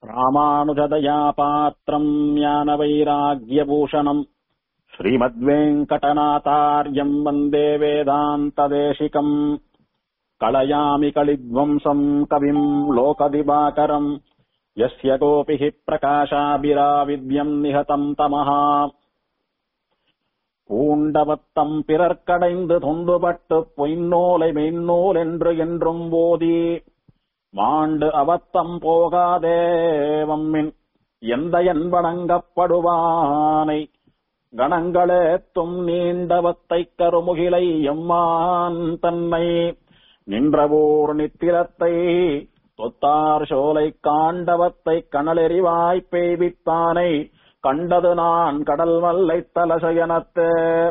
ராமானுஜதயா பாத்திரம் ஞான வைராகியபூஷணம் ஸ்ரீமத்வேங்கடநாதார்யம் வந்தே வேதாந்ததேசிகம் கலயாமி கலித்வம்சம் கவிம் லோகதிவாகரம் யஸ்ய கோபிः பிரகாசாபிராவித்யம் நிஹதம் தமஹா பூண்டவத்தம் பிறர்க்கடைந்து தொண்டுபட்டு பொய்நூலை மெய்நூல் என்று என்றும் ஓதி மாண்டு அவத்தம் போகாதேவம்மின் எந்த என் வணங்கப்படுவானை கணங்களேத்தும் நீண்டவத்தை கருமுகிலை எம்மான் தன்னை நின்றவோர் நித்திலத்தை தொத்தார் சோலை காண்டவத்தை கணலெறிவாய் பெய்வித்தானை கண்டது நான் கடல் மல்லை தலசயனத்து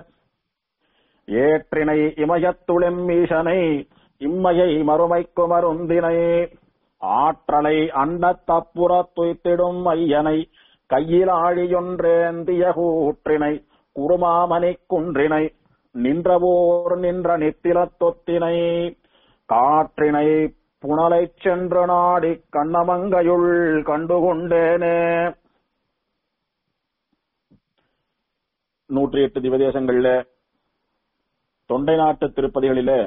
ஏற்றினை இமயத்துளெம் ஈசனை இம்மையை மறுமைக்கு மருந்தினை ஆற்றலை அண்டத்தப்புற துய்த்திடும் ஐயனை கையில் ஆழியொன்றேந்திய கூற்றினை குருமாமணி குன்றினை நின்றவோர் நின்ற நித்திலத் தொத்தினை காற்றினை புனலைச் சென்று நாடி கண்ணமங்கையுள் கண்டுகொண்டேனே நூற்றி எட்டு திவதேசங்கள்ல தொண்டை நாட்டு திருப்பதிகளிலே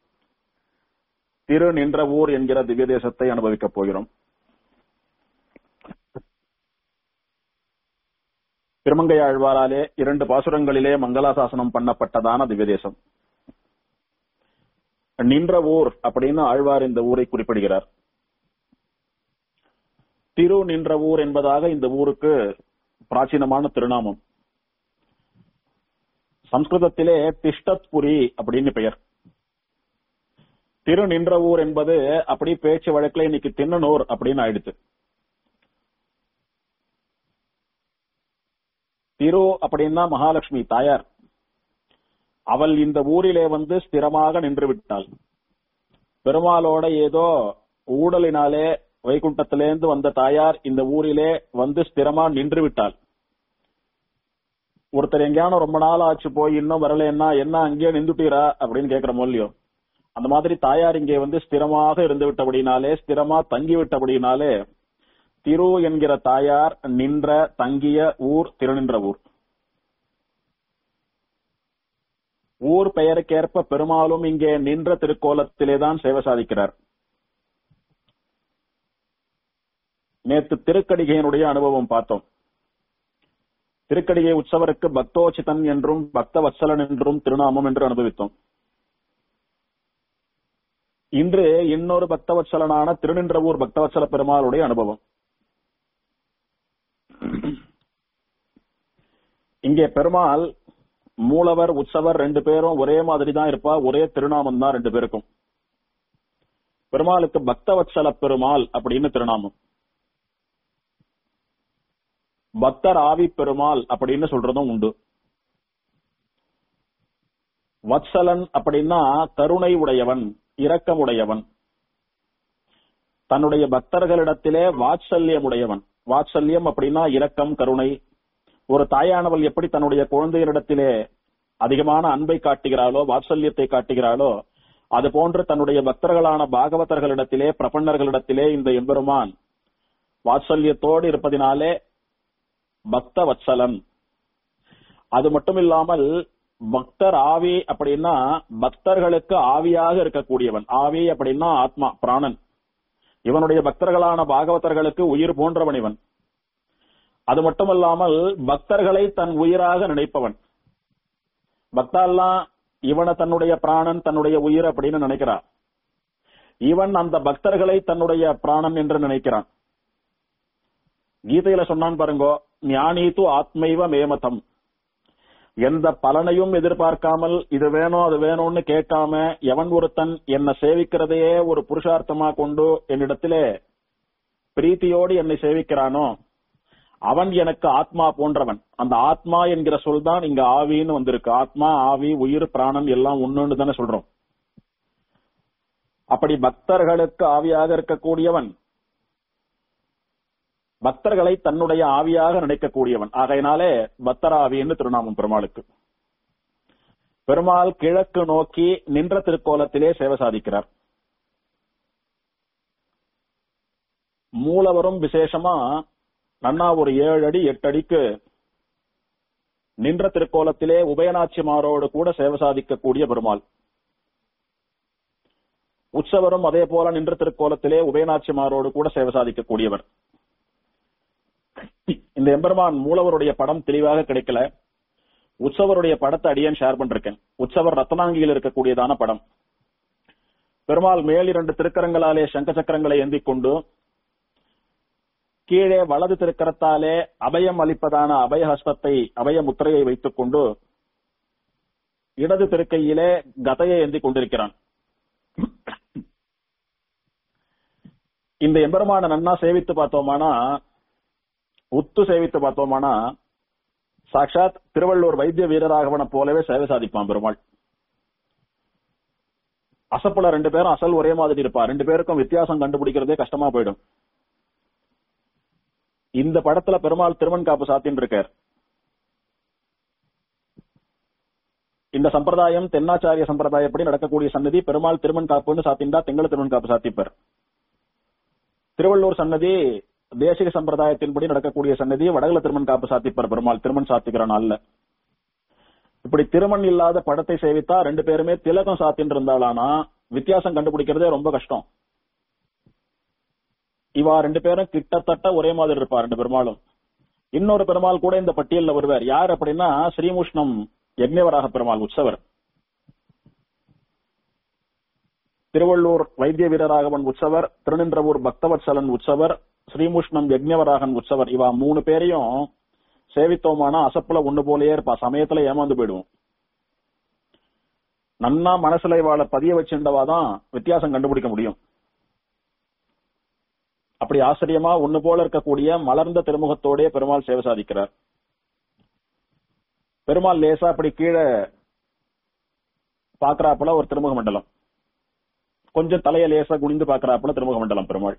திரு நின்ற ஊர் என்கிற திவ்ய தேசத்தை அனுபவிக்கப் போகிறோம் திருமங்கை ஆழ்வாராலே இரண்டு பாசுரங்களிலே மங்களாசாசனம் பண்ணப்பட்டதான திவ்ய தேசம் நின்ற ஊர் அப்படின்னு ஆழ்வார் இந்த ஊரை குறிப்பிடுகிறார் திரு நின்ற ஊர் என்பதாக இந்த ஊருக்கு பிராச்சீனமான திருநாமம் சம்ஸ்கிருதத்திலே திஷ்டத்புரி அப்படின்னு பெயர் திரு நின்ற ஊர் என்பது அப்படி பேச்சு வழக்குல இன்னைக்கு தின்னனூர் அப்படின்னு ஆயிடுச்சு திரு அப்படின்னா மகாலட்சுமி தாயார் அவள் இந்த ஊரிலே வந்து ஸ்திரமாக நின்று விட்டாள் பெருமாளோட ஏதோ ஊடலினாலே வைகுண்டத்திலேந்து வந்த தாயார் இந்த ஊரிலே வந்து ஸ்திரமா நின்று விட்டாள் ஒருத்தர் எங்கேயான ரொம்ப நாள் ஆச்சு போய் இன்னும் வரலன்னா என்ன அங்கேயே நின்றுட்டீரா அப்படின்னு கேக்குற மொழியோ அந்த மாதிரி தாயார் இங்கே வந்து ஸ்திரமாக இருந்து விட்டபடினாலே ஸ்திரமா தங்கி விட்டபடினாலே திரு என்கிற தாயார் நின்ற தங்கிய ஊர் திருநின்ற ஊர் ஊர் பெயருக்கேற்ப பெருமாளும் இங்கே நின்ற திருக்கோலத்திலேதான் சேவை சாதிக்கிறார் நேத்து திருக்கடிகையினுடைய அனுபவம் பார்த்தோம் திருக்கடிகை உற்சவருக்கு பக்தோச்சிதன் என்றும் பக்த வத்சலன் என்றும் திருநாமம் என்று அனுபவித்தோம் இன்று இன்னொரு பக்தவத்சலனான திருநின்றவூர் பக்தவத்சல பெருமாளுடைய அனுபவம் இங்கே பெருமாள் மூலவர் உற்சவர் ரெண்டு பேரும் ஒரே மாதிரி தான் இருப்பா ஒரே திருநாமம் தான் ரெண்டு பேருக்கும் பெருமாளுக்கு பக்தவத்சல பெருமாள் அப்படின்னு திருநாமம் பக்தர் ஆவி பெருமாள் அப்படின்னு சொல்றதும் உண்டு வத்சலன் அப்படின்னா கருணை உடையவன் இரக்கமுடையவன் தன்னுடைய பக்தர்களிடத்திலே வாத்சல்யம் உடையவன் வாத்சல்யம் அப்படின்னா இரக்கம் கருணை ஒரு தாயானவள் எப்படி தன்னுடைய குழந்தையரிடத்திலே அதிகமான அன்பை காட்டுகிறாளோ வாத்சல்யத்தை காட்டுகிறாளோ அது போன்று தன்னுடைய பக்தர்களான பாகவதர்களிடத்திலே பிரபன்னர்களிடத்திலே இந்த எம்பெருமான் வாத்சல்யத்தோடு இருப்பதினாலே பக்த வத்சலன் அது மட்டும் இல்லாமல் பக்தர் ஆவி அப்படின்னா பக்தர்களுக்கு ஆவியாக இருக்கக்கூடியவன் ஆவி அப்படின்னா ஆத்மா பிராணன் இவனுடைய பக்தர்களான பாகவதர்களுக்கு உயிர் போன்றவன் இவன் அது மட்டுமல்லாமல் பக்தர்களை தன் உயிராக நினைப்பவன் பக்தாலாம் இவனை தன்னுடைய பிராணன் தன்னுடைய உயிர் அப்படின்னு நினைக்கிறான் இவன் அந்த பக்தர்களை தன்னுடைய பிராணன் என்று நினைக்கிறான் கீதையில சொன்னான் பாருங்கோ ஞானீத்து ஆத்மைவ மேமதம் எந்த பலனையும் எதிர்பார்க்காமல் இது வேணும் அது வேணும்னு கேட்காம எவன் ஒருத்தன் என்னை சேவிக்கிறதையே ஒரு புருஷார்த்தமா கொண்டு என்னிடத்திலே பிரீத்தியோடு என்னை சேவிக்கிறானோ அவன் எனக்கு ஆத்மா போன்றவன் அந்த ஆத்மா என்கிற சொல் தான் இங்க ஆவின்னு வந்திருக்கு ஆத்மா ஆவி உயிர் பிராணன் எல்லாம் ஒண்ணுன்னு தானே சொல்றோம் அப்படி பக்தர்களுக்கு ஆவியாக இருக்கக்கூடியவன் பக்தர்களை தன்னுடைய ஆவியாக நினைக்கக்கூடியவன் ஆகையினாலே பக்தராவின்னு திருநாமம் பெருமாளுக்கு பெருமாள் கிழக்கு நோக்கி நின்ற திருக்கோலத்திலே சேவை சாதிக்கிறார் மூலவரும் விசேஷமா நன்னா ஒரு ஏழு அடி எட்டு அடிக்கு நின்ற திருக்கோலத்திலே உபயநாச்சிமாரோடு கூட சேவை சாதிக்கக்கூடிய பெருமாள் உற்சவரும் அதே போல நின்ற திருக்கோலத்திலே உபயநாச்சிமாரோடு கூட சேவை சாதிக்கக்கூடியவர் இந்த எம்பெருமான் மூலவருடைய படம் தெளிவாக கிடைக்கல உற்சவருடைய படத்தை அடியேன் ஷேர் பண்ணிருக்கேன் உற்சவர் ரத்னாங்கியில் இருக்கக்கூடியதான படம் பெருமாள் மேல் இரண்டு திருக்கரங்களாலே சங்க சக்கரங்களை ஏந்திக் கொண்டு கீழே வலது திருக்கரத்தாலே அபயம் அளிப்பதான அபயஹஸ்தத்தை அபய முத்திரையை வைத்துக் கொண்டு இடது திருக்கையிலே கதையை ஏந்தி கொண்டிருக்கிறான் இந்த எம்பெருமான நன்னா சேவித்து பார்த்தோமானா உத்து சேவித்து பார்த்தோமானா சாட்சாத் திருவள்ளூர் வைத்திய வீரராகவனை போலவே சேவை சாதிப்பான் பெருமாள் அசப்புல ரெண்டு பேரும் அசல் ஒரே மாதிரி இருப்பா ரெண்டு பேருக்கும் வித்தியாசம் கண்டுபிடிக்கிறதே கஷ்டமா போயிடும் இந்த படத்துல பெருமாள் திருமண் காப்பு சாத்தின்னு இருக்கார் இந்த சம்பிரதாயம் தென்னாச்சாரிய சம்பிரதாயப்படி நடக்கக்கூடிய சன்னதி பெருமாள் திருமண் காப்புன்னு சாத்திண்டா திங்கள திருமண் காப்பு சாத்திப்பர் திருவள்ளூர் சன்னதி தேசிக சம்பிரதாயத்தின்படி நடக்கக்கூடிய சன்னதி வடகுல திருமண் காப்பு சாத்திப்பர் பெருமாள் திருமண் சாத்திக்கிற நாள்ல இப்படி திருமண் இல்லாத படத்தை சேவித்தா ரெண்டு பேருமே திலகம் சாத்தின்னு இருந்தாலானா வித்தியாசம் கண்டுபிடிக்கிறதே ரொம்ப கஷ்டம் இவா ரெண்டு பேரும் கிட்டத்தட்ட ஒரே மாதிரி இருப்பா ரெண்டு பெருமாளும் இன்னொரு பெருமாள் கூட இந்த பட்டியல்ல வருவார் யார் அப்படின்னா ஸ்ரீமுஷ்ணம் யக்ஞவராக பெருமாள் உற்சவர் திருவள்ளூர் வைத்திய வீரராகவன் உற்சவர் திருநின்றவூர் பக்தவத்சலன் உற்சவர் ஸ்ரீமுஷ்ணம் யக்ஞவராகன் உற்சவர் இவா மூணு பேரையும் சேவித்தோமானா அசப்புல ஒண்ணு போலயே இருப்பா சமயத்துல ஏமாந்து போயிடுவோம் நன்னா மனசுல இவாளை பதிய வச்சிருந்தவாதான் வித்தியாசம் கண்டுபிடிக்க முடியும் அப்படி ஆச்சரியமா ஒண்ணு போல இருக்கக்கூடிய மலர்ந்த திருமுகத்தோடே பெருமாள் சேவை சாதிக்கிறார் பெருமாள் லேசா அப்படி கீழே பாக்குறாப்புல ஒரு திருமுக மண்டலம் கொஞ்சம் தலைய லேசா குனிந்து பாக்குறாப்புல திருமுக மண்டலம் பெருமாள்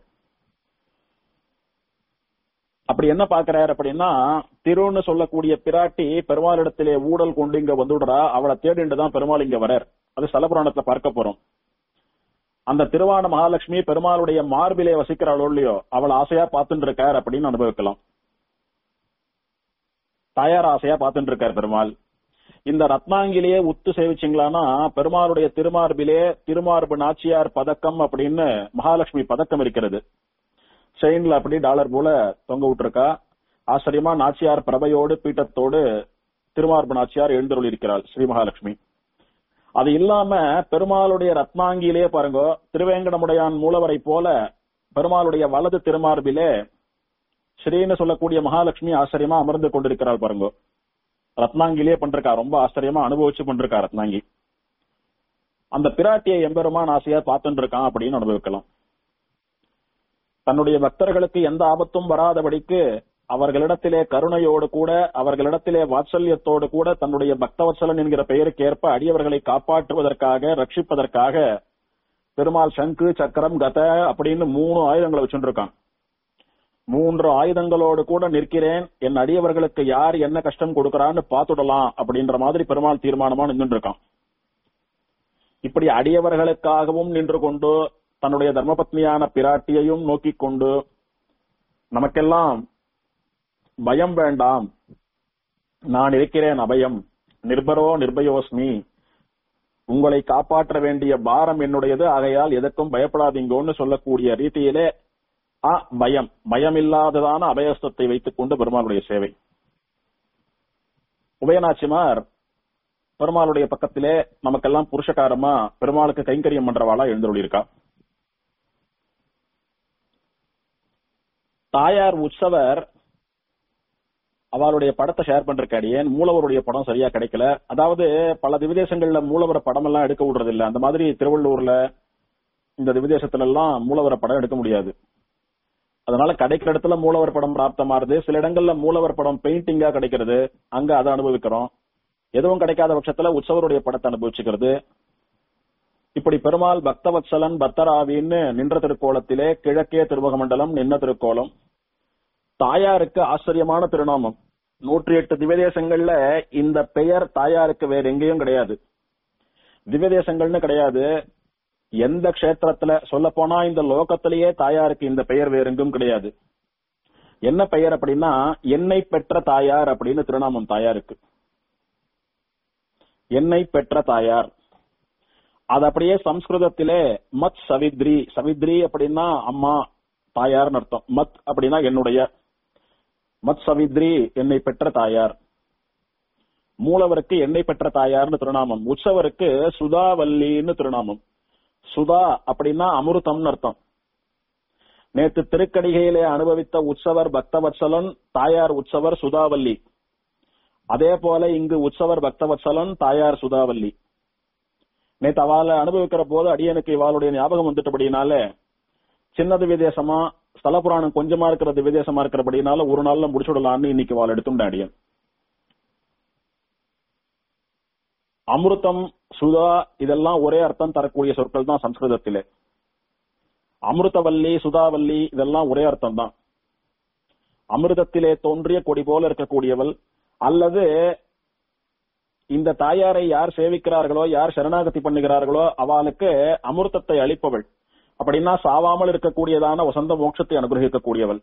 அப்படி என்ன பாக்குறாரு அப்படின்னா திருன்னு சொல்லக்கூடிய பிராட்டி பெருமாளிடத்திலே ஊடல் கொண்டு இங்க வந்துடுறா அவளை தேடிண்டு தான் பெருமாள் இங்க வரார் அது சலபுராணத்துல பார்க்க போறோம் அந்த திருவான மகாலட்சுமி பெருமாளுடைய மார்பிலே வசிக்கிறாளோ இல்லையோ அவள் ஆசையா பார்த்துட்டு இருக்கார் அப்படின்னு அனுபவிக்கலாம் தாயார் ஆசையா பார்த்துட்டு இருக்கார் பெருமாள் இந்த ரத்னாங்கிலேயே உத்து சேவிச்சிங்களானா பெருமாளுடைய திருமார்பிலே திருமார்பு நாச்சியார் பதக்கம் அப்படின்னு மகாலட்சுமி பதக்கம் இருக்கிறது செயின்ல அப்படி டாலர் போல தொங்க விட்டுருக்கா ஆச்சரியமா நாச்சியார் பிரபையோடு பீட்டத்தோடு திருமார்பு நாச்சியார் எழுந்தருள் இருக்கிறாள் ஸ்ரீ மகாலட்சுமி அது இல்லாம பெருமாளுடைய ரத்னாங்கியிலே பாருங்க திருவேங்கடமுடையான் மூலவரை போல பெருமாளுடைய வலது திருமார்பிலே ஸ்ரீன்னு சொல்லக்கூடிய மகாலட்சுமி ஆச்சரியமா அமர்ந்து கொண்டிருக்கிறாள் பாருங்க ரத்னாங்கிலே பண்றக்கா ரொம்ப ஆச்சரியமா அனுபவிச்சு பண்றக்கா ரத்னாங்கி அந்த பிராட்டியை எம்பெருமான் ஆசையா பார்த்துட்டு இருக்கான் அப்படின்னு அனுபவிக்கலாம் தன்னுடைய பக்தர்களுக்கு எந்த ஆபத்தும் வராதபடிக்கு அவர்களிடத்திலே கருணையோடு கூட அவர்களிடத்திலே வாத்சல்யத்தோடு கூட தன்னுடைய பக்தவத்சலன் என்கிற பெயருக்கு ஏற்ப அடியவர்களை காப்பாற்றுவதற்காக ரட்சிப்பதற்காக பெருமாள் சங்கு சக்கரம் கத அப்படின்னு மூணு ஆயுதங்களை வச்சுருக்கான் மூன்று ஆயுதங்களோடு கூட நிற்கிறேன் என் அடியவர்களுக்கு யார் என்ன கஷ்டம் கொடுக்கறான்னு பாத்துடலாம் அப்படின்ற மாதிரி பெருமாள் தீர்மானமா நின்று இருக்கான் இப்படி அடியவர்களுக்காகவும் நின்று கொண்டு தன்னுடைய தர்மபத்னியான பிராட்டியையும் நோக்கிக் கொண்டு நமக்கெல்லாம் பயம் வேண்டாம் நான் இருக்கிறேன் அபயம் நிர்பரோ நிர்பயோஸ்மி உங்களை காப்பாற்ற வேண்டிய பாரம் என்னுடையது ஆகையால் எதற்கும் பயப்படாதீங்கன்னு சொல்லக்கூடிய ரீதியிலே ஆ பயம் பயமில்லாததான அபயஸ்தத்தை வைத்துக் கொண்டு பெருமாளுடைய சேவை உபயநாச்சிமார் பெருமாளுடைய பக்கத்திலே நமக்கெல்லாம் புருஷகாரமா பெருமாளுக்கு கைங்கரியம் பண்றவாளா எழுந்தருளிருக்கா தாயார் உற்சவர் அவளுடைய படத்தை ஷேர் பண்றக்காடியேன் மூலவருடைய படம் சரியா கிடைக்கல அதாவது பல திவிதேசங்கள்ல மூலவர படம் எல்லாம் எடுக்க விடுறது இல்ல அந்த மாதிரி திருவள்ளூர்ல இந்த திவிதேசத்துல எல்லாம் மூலவர படம் எடுக்க முடியாது அதனால கிடைக்கிற இடத்துல மூலவர் படம் பிராப்தமாறுது சில இடங்கள்ல மூலவர் படம் பெயிண்டிங்கா கிடைக்கிறது அங்க அதை அனுபவிக்கிறோம் எதுவும் கிடைக்காத பட்சத்துல உற்சவருடைய படத்தை அனுபவிச்சுக்கிறது இப்படி பெருமாள் பக்தவத்சலன் பத்தராவின்னு நின்ற திருக்கோலத்திலே கிழக்கே திருவகமண்டலம் நின்ன திருக்கோலம் தாயாருக்கு ஆச்சரியமான திருநாமம் நூற்றி எட்டு திவ்யதேசங்கள்ல இந்த பெயர் தாயாருக்கு வேற எங்கேயும் கிடையாது திவ்யதேசங்கள்னு கிடையாது எந்த க்ஷேத்திரத்துல சொல்ல போனா இந்த லோகத்திலேயே தாயாருக்கு இந்த பெயர் வேறெங்கும் கிடையாது என்ன பெயர் அப்படின்னா என்னை பெற்ற தாயார் அப்படின்னு திருநாமம் தாயாருக்கு என்னை பெற்ற தாயார் அது அப்படியே சம்ஸ்கிருதத்திலே மத் சவித்ரி சவித்ரி அப்படின்னா அம்மா தாயார்னு அர்த்தம் மத் அப்படின்னா என்னுடைய மத் சவித்ரி என்னை பெற்ற தாயார் மூலவருக்கு என்னை பெற்ற தாயார்னு திருநாமம் உற்சவருக்கு சுதாவல்லின்னு திருநாமம் சுதா அப்படின்னா அமிர்தம்னு அர்த்தம் நேத்து திருக்கடிகையிலே அனுபவித்த உற்சவர் பக்தவத்சலன் தாயார் உற்சவர் சுதாவல்லி அதே போல இங்கு உற்சவர் பக்தவத்சலன் தாயார் சுதாவல்லி நேத்து அவளை அனுபவிக்கிற போது அடியனுக்கு இவாளுடைய ஞாபகம் வந்துட்டபடினால சின்னது விதேசமா ஸ்தல புராணம் கொஞ்சமா இருக்கிறது விதேசமா இருக்கிறபடினால ஒரு நாள்ல முடிச்சுடலான்னு இன்னைக்கு அவள் எடுத்துட்டேன் அடியன் அமிர்தம் சுதா இதெல்லாம் ஒரே அர்த்தம் தரக்கூடிய சொற்கள் தான் சம்ஸ்கிருதத்திலே அமிர்தவல்லி சுதாவல்லி இதெல்லாம் ஒரே அர்த்தம் தான் அமிர்தத்திலே தோன்றிய கொடி போல இருக்கக்கூடியவள் அல்லது இந்த தாயாரை யார் சேவிக்கிறார்களோ யார் சரணாகதி பண்ணுகிறார்களோ அவளுக்கு அமிர்தத்தை அளிப்பவள் அப்படின்னா சாவாமல் இருக்கக்கூடியதான வசந்த மோட்சத்தை அனுகிரகிக்கக்கூடியவள்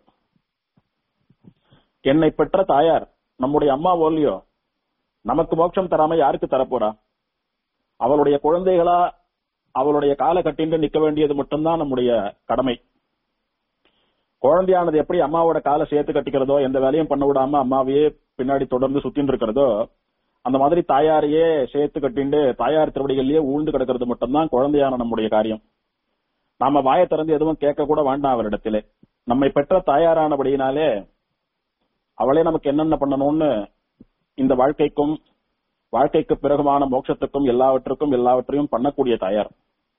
என்னை பெற்ற தாயார் நம்முடைய அம்மா ஓல்லியோ நமக்கு மோட்சம் தராம யாருக்கு தரப்போறா அவளுடைய குழந்தைகளா அவளுடைய காலை கட்டிண்டு நிக்க வேண்டியது மட்டும்தான் நம்முடைய கடமை குழந்தையானது எப்படி அம்மாவோட காலை சேர்த்து கட்டிக்கிறதோ எந்த வேலையும் பண்ண விடாம அம்மாவையே பின்னாடி தொடர்ந்து சுத்தின்னு இருக்கிறதோ அந்த மாதிரி தாயாரையே சேர்த்து கட்டிண்டு தாயார் திருவடிகள்லயே ஊழ்ந்து கிடக்கிறது மட்டும்தான் குழந்தையான நம்முடைய காரியம் நாம வாயை திறந்து எதுவும் கேட்க கூட வேண்டாம் அவரிடத்திலே நம்மை பெற்ற தாயாரானபடியினாலே அவளே நமக்கு என்னென்ன பண்ணணும்னு இந்த வாழ்க்கைக்கும் வாழ்க்கைக்கு பிறகுமான மோட்சத்துக்கும் எல்லாவற்றுக்கும் எல்லாவற்றையும் பண்ணக்கூடிய தாயார்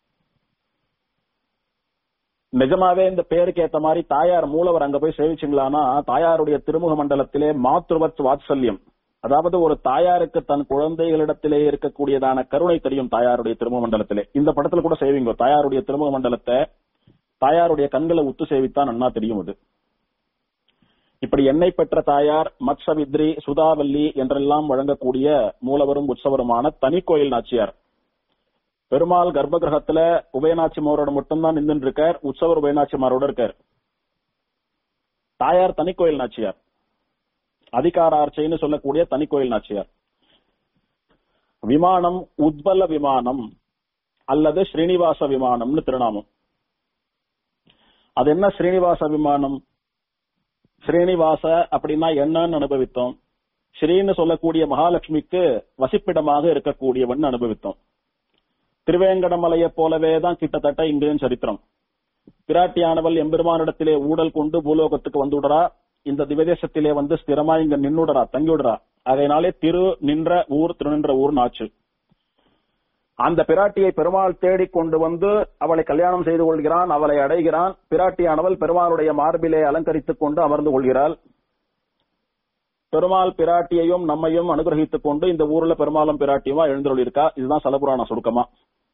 நிஜமாவே இந்த பேருக்கு ஏத்த மாதிரி தாயார் மூலவர் அங்க போய் சேவிச்சிங்களானா தாயாருடைய திருமுக மண்டலத்திலே மாத்ருவத் வாத்சல்யம் அதாவது ஒரு தாயாருக்கு தன் குழந்தைகளிடத்திலே இருக்கக்கூடியதான கருணை தெரியும் தாயாருடைய திருமுக மண்டலத்திலே இந்த படத்துல கூட சேவிங்க தாயாருடைய திருமுக மண்டலத்தை தாயாருடைய கண்களை உத்து சேவித்தா நன்னா தெரியும் அது இப்படி என்னை பெற்ற தாயார் மத்சவித்ரி சுதாவல்லி என்றெல்லாம் வழங்கக்கூடிய மூலவரும் உற்சவருமான தனி கோயில் நாச்சியார் பெருமாள் கர்ப்ப கிரகத்துல உபயநாச்சிமாரோட மட்டும்தான் நின்று இருக்கார் உற்சவர் உபயநாச்சிமாரோட இருக்கார் தாயார் தனி கோயில் நாச்சியார் அதிகாரார்ச்சைன்னு சொல்லக்கூடிய தனி கோயில் நாச்சியார் விமானம் உத்பல விமானம் அல்லது ஸ்ரீனிவாச விமானம்னு திருநாமம் அது என்ன ஸ்ரீனிவாச விமானம் ஸ்ரீனிவாச அப்படின்னா என்னன்னு அனுபவித்தோம் ஸ்ரீன்னு சொல்லக்கூடிய மகாலட்சுமிக்கு வசிப்பிடமாக இருக்கக்கூடியவன் அனுபவித்தோம் திருவேங்கடமலையை போலவே தான் கிட்டத்தட்ட இங்கேயும் சரித்திரம் பிராட்டியானவள் எம்பெருமானிடத்திலே ஊடல் கொண்டு பூலோகத்துக்கு வந்துடுறா இந்த திவதேசத்திலே வந்து ஸ்திரமா இங்க நின்னுடுறா தங்கிவிடுறா அதனாலே திரு நின்ற ஊர் திருநின்ற ஊர் ஆச்சு அந்த பிராட்டியை பெருமாள் தேடி கொண்டு வந்து அவளை கல்யாணம் செய்து கொள்கிறான் அவளை அடைகிறான் பிராட்டியானவள் பெருமாளுடைய மார்பிலே அலங்கரித்துக் கொண்டு அமர்ந்து கொள்கிறாள் பெருமாள் பிராட்டியையும் நம்மையும் அனுகிரகித்துக் கொண்டு இந்த ஊர்ல பெருமாளும் பிராட்டியுமா எழுந்தருளிருக்கா இதுதான் சலபுராண சுருக்கமா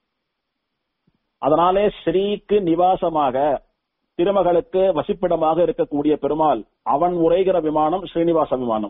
அதனாலே ஸ்ரீக்கு நிவாசமாக திருமகளுக்கு வசிப்பிடமாக இருக்கக்கூடிய பெருமாள் அவன் உரைகிற விமானம் ஸ்ரீனிவாச விமானம்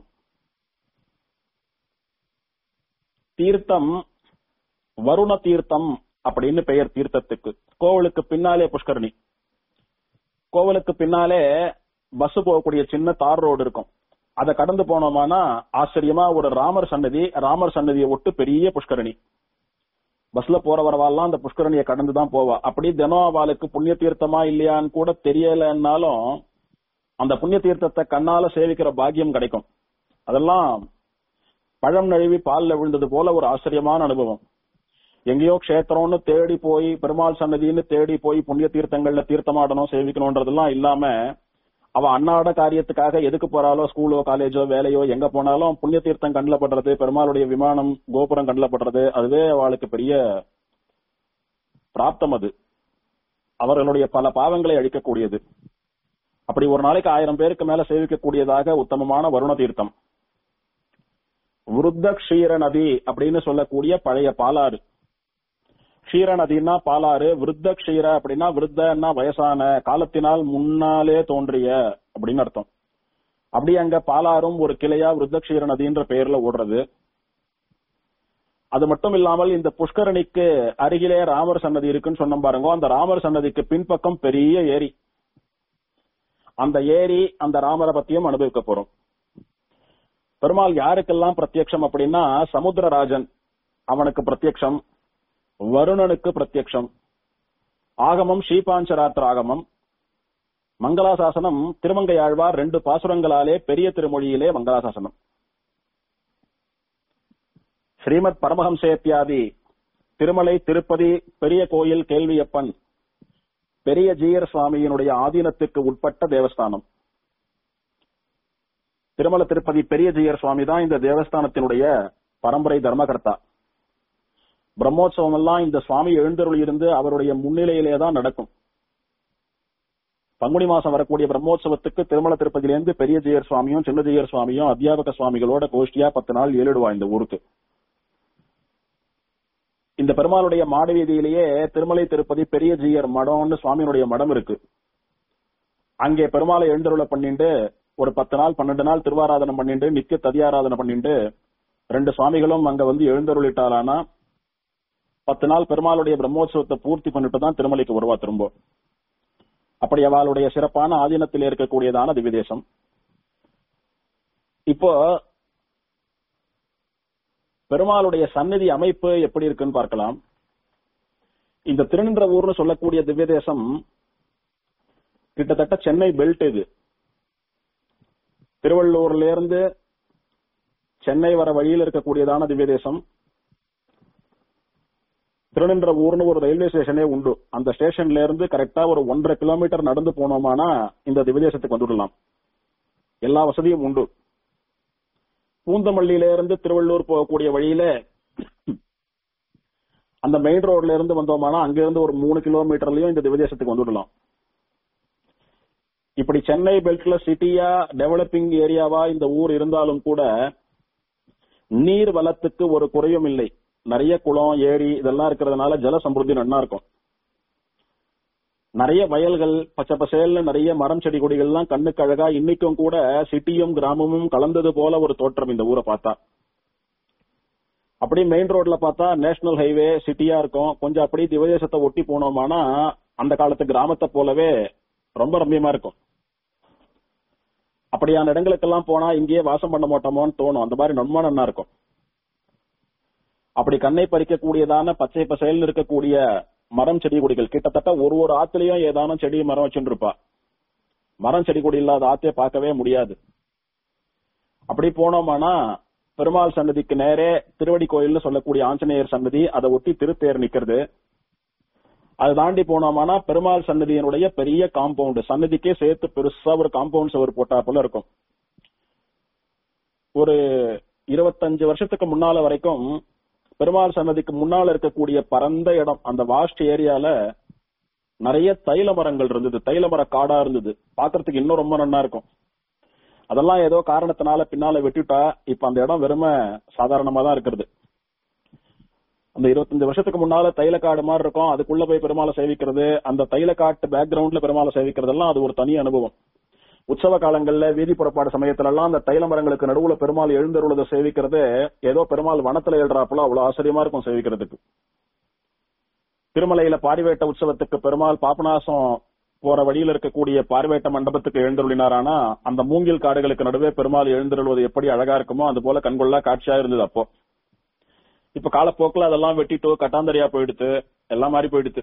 தீர்த்தம் வருண தீர்த்தம் அப்படின்னு பெயர் தீர்த்தத்துக்கு கோவிலுக்கு பின்னாலே புஷ்கரணி கோவிலுக்கு பின்னாலே பஸ் போகக்கூடிய சின்ன தார் ரோடு இருக்கும் அதை கடந்து போனோமானா ஆச்சரியமா ஒரு ராமர் சன்னதி ராமர் சன்னதியை ஒட்டு பெரிய புஷ்கரணி பஸ்ல போற வரவாலாம் அந்த புஷ்கரணியை கடந்து தான் போவா அப்படி தினம் அவளுக்கு புண்ணிய தீர்த்தமா இல்லையான்னு கூட தெரியலன்னாலும் அந்த புண்ணிய தீர்த்தத்தை கண்ணால சேவிக்கிற பாக்கியம் கிடைக்கும் அதெல்லாம் பழம் நழுவி பால்ல விழுந்தது போல ஒரு ஆச்சரியமான அனுபவம் எங்கேயோ க்ஷேத்திரம்னு தேடி போய் பெருமாள் சன்னதின்னு தேடி போய் புண்ணிய தீர்த்தங்கள்ல தீர்த்தமாடணும் சேவிக்கணும்ன்றதெல்லாம் இல்லாம அவ அன்னாட காரியத்துக்காக எதுக்கு போறாளோ ஸ்கூலோ காலேஜோ வேலையோ எங்க போனாலும் புண்ணிய தீர்த்தம் கண்ணில் படுறது பெருமாளுடைய விமானம் கோபுரம் கண்ணில் படுறது அதுவே அவளுக்கு பெரிய பிராப்தம் அது அவர்களுடைய பல பாவங்களை அழிக்கக்கூடியது அப்படி ஒரு நாளைக்கு ஆயிரம் பேருக்கு மேல சேவிக்கக்கூடியதாக உத்தமமான வருண தீர்த்தம் விருத்த க்ஷீர நதி அப்படின்னு சொல்லக்கூடிய பழைய பாலாறு க்ஷீர நதினா பாலாறு விருத்த க்ஷீர அப்படின்னா விருத்தன்னா வயசான காலத்தினால் முன்னாலே தோன்றிய அப்படின்னு அர்த்தம் அப்படி அங்க பாலாறும் ஒரு கிளையா விருத்த க்ஷீர நதின்ற பெயர்ல ஓடுறது அது மட்டும் இல்லாமல் இந்த புஷ்கரணிக்கு அருகிலே ராமர் சன்னதி இருக்குன்னு சொன்ன பாருங்க அந்த ராமர் சன்னதிக்கு பின்பக்கம் பெரிய ஏரி அந்த ஏரி அந்த ராமரை பத்தியும் அனுபவிக்க போறோம் பெருமாள் யாருக்கெல்லாம் பிரத்யக்ஷம் அப்படின்னா சமுத்திரராஜன் அவனுக்கு பிரத்யக்ஷம் வருணனுக்கு பிரத்யக்ஷம் ஆகமம் ஸ்ரீபாஞ்சராத்திர ஆகமம் மங்களாசாசனம் திருமங்கையாழ்வார் ரெண்டு பாசுரங்களாலே பெரிய திருமொழியிலே மங்களாசாசனம் ஸ்ரீமத் பரமஹம்சேத்தியாதி திருமலை திருப்பதி பெரிய கோயில் கேள்வியப்பன் பெரிய ஜீயர் சுவாமியினுடைய ஆதீனத்துக்கு உட்பட்ட தேவஸ்தானம் திருமல திருப்பதி பெரிய ஜீயர் சுவாமி தான் இந்த தேவஸ்தானத்தினுடைய பரம்பரை தர்மகர்த்தா பிரம்மோற்சவம் எல்லாம் இந்த சுவாமி எழுந்தருள் இருந்து அவருடைய முன்னிலையிலே தான் நடக்கும் பங்குனி மாசம் வரக்கூடிய பிரம்மோற்சவத்துக்கு திருமல திருப்பதியிலேருந்து பெரிய ஜெயர் சுவாமியும் சின்ன ஜெயர் சுவாமியும் அத்தியாபக சுவாமிகளோட கோஷ்டியா பத்து நாள் ஏழுடுவா இந்த ஊருக்கு இந்த பெருமாளுடைய மாட வீதியிலேயே திருமலை திருப்பதி பெரிய ஜீயர் மடம்னு சுவாமியினுடைய மடம் இருக்கு அங்கே பெருமாளை எழுந்தருளை பண்ணிட்டு ஒரு பத்து நாள் பன்னெண்டு நாள் திருவாராதனம் பண்ணிட்டு நித்திய ததியாராதனை பண்ணிட்டு ரெண்டு சுவாமிகளும் அங்க வந்து எழுந்தருளிட்டாலானா பத்து நாள் பெருமாளுடைய பிரம்மோற்சவத்தை பூர்த்தி பண்ணிட்டு தான் திருமலைக்கு வருவா திரும்ப அப்படி அவளுடைய சிறப்பான ஆதீனத்தில் இருக்கக்கூடியதான திவ்யதேசம் இப்போ பெருமாளுடைய சந்நிதி அமைப்பு எப்படி இருக்குன்னு பார்க்கலாம் இந்த திருநின்ற ஊர்னு சொல்லக்கூடிய திவ்யதேசம் கிட்டத்தட்ட சென்னை பெல்ட் இது திருவள்ளூர்ல இருந்து சென்னை வர வழியில் இருக்கக்கூடியதான திவ்யதேசம் திருநின்ற ஊர்னு ஒரு ரயில்வே ஸ்டேஷனே உண்டு அந்த ஸ்டேஷன்ல இருந்து கரெக்டா ஒரு ஒன்றரை கிலோமீட்டர் நடந்து போனோமானா இந்த திவ்யதேசத்துக்கு வந்துடலாம் எல்லா வசதியும் உண்டு பூந்தமல்லியில இருந்து திருவள்ளூர் போகக்கூடிய வழியில அந்த மெயின் ரோட்ல இருந்து வந்தோமானா அங்க இருந்து ஒரு மூணு கிலோமீட்டர்லயும் இந்த திவ்யதேசத்துக்கு வந்துடலாம் இப்படி சென்னை பெல்ட்ல சிட்டியா டெவலப்பிங் ஏரியாவா இந்த ஊர் இருந்தாலும் கூட நீர் வளத்துக்கு ஒரு குறையும் இல்லை நிறைய குளம் ஏரி இதெல்லாம் இருக்கிறதுனால ஜல சம்பிருத்தி நன்னா இருக்கும் நிறைய வயல்கள் பச்சை பசேல்னு நிறைய மரம் செடி கொடிகள்லாம் கண்ணுக்கு அழகா இன்னைக்கும் கூட சிட்டியும் கிராமமும் கலந்தது போல ஒரு தோற்றம் இந்த ஊரை பார்த்தா அப்படி மெயின் ரோட்ல பார்த்தா நேஷனல் ஹைவே சிட்டியா இருக்கும் கொஞ்சம் அப்படி திவதேசத்தை ஒட்டி போனோமானா அந்த காலத்து கிராமத்தை போலவே ரொம்ப ரம்மியமா இருக்கும் அப்படியான இடங்களுக்கெல்லாம் போனா இங்கேயே வாசம் பண்ண மாட்டோமோன்னு தோணும் அந்த மாதிரி நன்மா நன்னா இருக்கும் அப்படி கண்ணை பறிக்கக்கூடியதான பச்சை பசையில் இருக்கக்கூடிய மரம் செடி கொடிகள் கிட்டத்தட்ட ஒரு ஒரு ஆத்துலயும் ஏதானும் செடி மரம் வச்சுட்டு இருப்பா மரம் செடி கொடி இல்லாத ஆத்தே பார்க்கவே முடியாது அப்படி போனோமானா பெருமாள் சன்னதிக்கு நேரே திருவடி கோயில்னு சொல்லக்கூடிய ஆஞ்சநேயர் சன்னதி அதை ஒட்டி திருத்தேர் நிக்கிறது அது தாண்டி போனோமானா பெருமாள் சன்னதியினுடைய பெரிய காம்பவுண்ட் சன்னதிக்கே சேர்த்து பெருசா ஒரு காம்பவுண்ட் சுவர் போட்டா போல இருக்கும் ஒரு இருபத்தஞ்சு வருஷத்துக்கு முன்னால வரைக்கும் பெருமாள் சன்னதிக்கு முன்னால இருக்கக்கூடிய பரந்த இடம் அந்த வாஸ்ட் ஏரியால நிறைய தைல மரங்கள் இருந்தது தைல மர காடா இருந்தது பாக்குறதுக்கு இன்னும் ரொம்ப நன்னா இருக்கும் அதெல்லாம் ஏதோ காரணத்தினால பின்னால வெட்டிட்டா இப்ப அந்த இடம் வெறும சாதாரணமா தான் இருக்கிறது அந்த இருபத்தஞ்சு வருஷத்துக்கு முன்னால தைலக்காடு மாதிரி இருக்கும் அதுக்குள்ள போய் பெருமாளை சேவிக்கிறது அந்த தைலக்காட்டு பேக்ரவுண்ட்ல பெருமாளை சேவிக்கிறதெல்லாம் அது ஒரு தனி அனுபவம் உற்சவ காலங்கள்ல வீதி புறப்பாடு சமயத்துல எல்லாம் அந்த தைல மரங்களுக்கு நடுவுல பெருமாள் எழுந்தருளத சேவிக்கிறது ஏதோ பெருமாள் வனத்துல எழுறாப்புல அவ்வளவு ஆச்சரியமா இருக்கும் சேவிக்கிறதுக்கு திருமலையில பாரிவேட்ட உற்சவத்துக்கு பெருமாள் பாபநாசம் போற வழியில இருக்கக்கூடிய பார்வேட்ட மண்டபத்துக்கு எழுந்தருளினாரானா அந்த மூங்கில் காடுகளுக்கு நடுவே பெருமாள் எழுந்தருள்வது எப்படி அழகா இருக்குமோ அது போல கண்கொள்ளா காட்சியா இருந்தது அப்போ இப்ப காலப்போக்கில் அதெல்லாம் வெட்டிட்டு கட்டாந்தரியா போயிடுத்து எல்லாம் மாறி போயிடுத்து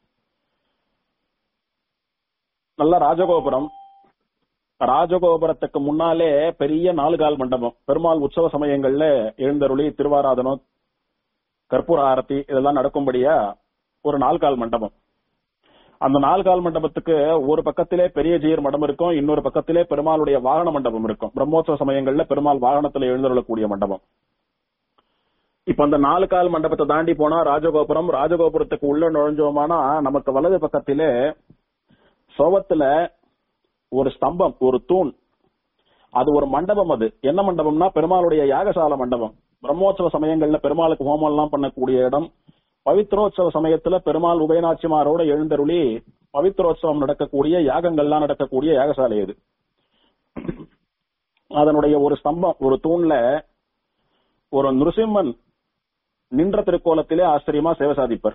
நல்ல ராஜகோபுரம் ராஜகோபுரத்துக்கு முன்னாலே பெரிய நாலு கால் மண்டபம் பெருமாள் உற்சவ சமயங்கள்ல எழுந்தருளி திருவாராதனம் கற்பூர ஆரத்தி இதெல்லாம் நடக்கும்படியா ஒரு நால்கால் மண்டபம் அந்த நால்கால் மண்டபத்துக்கு ஒரு பக்கத்திலே பெரிய ஜீர் மடம் இருக்கும் இன்னொரு பக்கத்திலே பெருமாளுடைய வாகன மண்டபம் இருக்கும் பிரம்மோற்சவ சமயங்கள்ல பெருமாள் வாகனத்துல எழுந்தருளக்கூடிய மண்டபம் இப்ப அந்த நாலு கால் மண்டபத்தை தாண்டி போனா ராஜகோபுரம் ராஜகோபுரத்துக்கு உள்ள நுழைஞ்சோமானா நமக்கு வலது பக்கத்திலே சோவத்துல ஒரு ஸ்தம்பம் ஒரு தூண் அது ஒரு மண்டபம் அது என்ன மண்டபம்னா பெருமாளுடைய யாகசால மண்டபம் பிரம்மோற்சவ சமயங்கள்ல பெருமாளுக்கு ஹோமம் எல்லாம் பண்ணக்கூடிய இடம் பவித்ரோத்சவ சமயத்துல பெருமாள் உபயநாச்சிமாரோட எழுந்தருளி பவித்ரோத்சவம் நடக்கக்கூடிய யாகங்கள்லாம் நடக்கக்கூடிய யாகசாலை இது அதனுடைய ஒரு ஸ்தம்பம் ஒரு தூண்ல ஒரு நிருசிம்மன் நின்ற திருக்கோலத்திலே ஆச்சரியமா சேவை சாதிப்பர்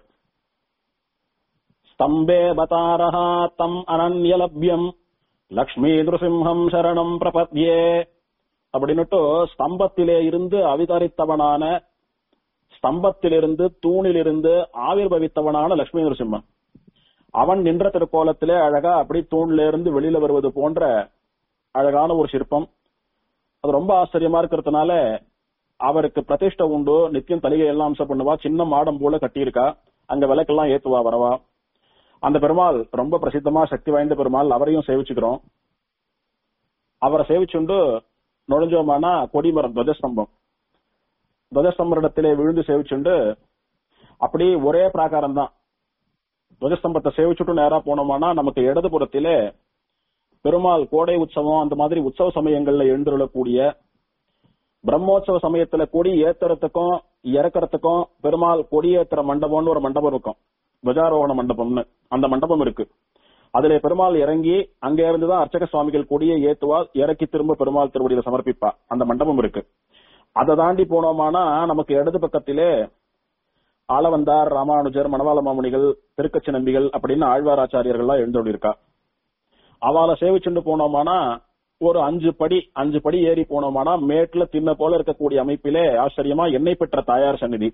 ஸ்தம்பே பதாரஹா தம் அனன்யலப்யம் லக்ஷ்மி நிருசிம்ஹம் சரணம் பிரபத்யே அப்படின்னுட்டு ஸ்தம்பத்திலே இருந்து அவதரித்தவனான ஸ்தம்பத்திலிருந்து தூணிலிருந்து ஆவிர்வவித்தவனான லட்சுமி நரசிம்மன் அவன் நின்ற திருக்கோலத்திலே அழகா அப்படி தூண்ல இருந்து வெளியில வருவது போன்ற அழகான ஒரு சிற்பம் அது ரொம்ப ஆச்சரியமா இருக்கிறதுனால அவருக்கு பிரதிஷ்டை உண்டு நித்தியம் தலிகை எல்லாம் அம்சம் பண்ணுவா சின்ன மாடம் போல கட்டியிருக்கா அங்க விளக்கெல்லாம் ஏத்துவா வரவா அந்த பெருமாள் ரொம்ப பிரசித்தமா சக்தி வாய்ந்த பெருமாள் அவரையும் சேவிச்சுக்கிறோம் அவரை சேவிச்சுண்டு நுழைஞ்சோமானா கொடிமரம் துவஜஸ்தம்பம் துவஜஸ்தம்பரிடத்திலே விழுந்து சேவிச்சுண்டு அப்படி ஒரே பிராகாரம் தான் துவஜஸ்தம்பத்தை சேவிச்சுட்டு நேரா போனோமானா நமக்கு இடதுபுறத்திலே பெருமாள் கோடை உற்சவம் அந்த மாதிரி உற்சவ சமயங்கள்ல எழுந்துள்ளக்கூடிய பிரம்மோற்சவ சமயத்துல கொடி ஏத்துறதுக்கும் இறக்கறதுக்கும் பெருமாள் கொடி ஏத்துற மண்டபம்னு ஒரு மண்டபம் இருக்கும் துவஜாரோகண மண்டபம்னு அந்த மண்டபம் இருக்கு அதுல பெருமாள் இறங்கி அங்க இருந்துதான் அர்ச்சக சுவாமிகள் கொடியை ஏத்துவா இறக்கி திரும்ப பெருமாள் திருவடியில சமர்ப்பிப்பா அந்த மண்டபம் இருக்கு அதை தாண்டி போனோமானா நமக்கு இடது பக்கத்திலே ஆளவந்தார் ராமானுஜர் மணவாள மாமுனிகள் திருக்கச்சி நம்பிகள் அப்படின்னு ஆழ்வாராச்சாரியர்கள்லாம் எழுந்தொழிருக்கா அவளை சேவிச்சுண்டு போனோமானா ஒரு அஞ்சு படி அஞ்சு படி ஏறி போனோமானா மேட்ல தின்ன போல இருக்கக்கூடிய அமைப்பிலே ஆச்சரியமா எண்ணெய் பெற்ற தாயார் சந்நிதி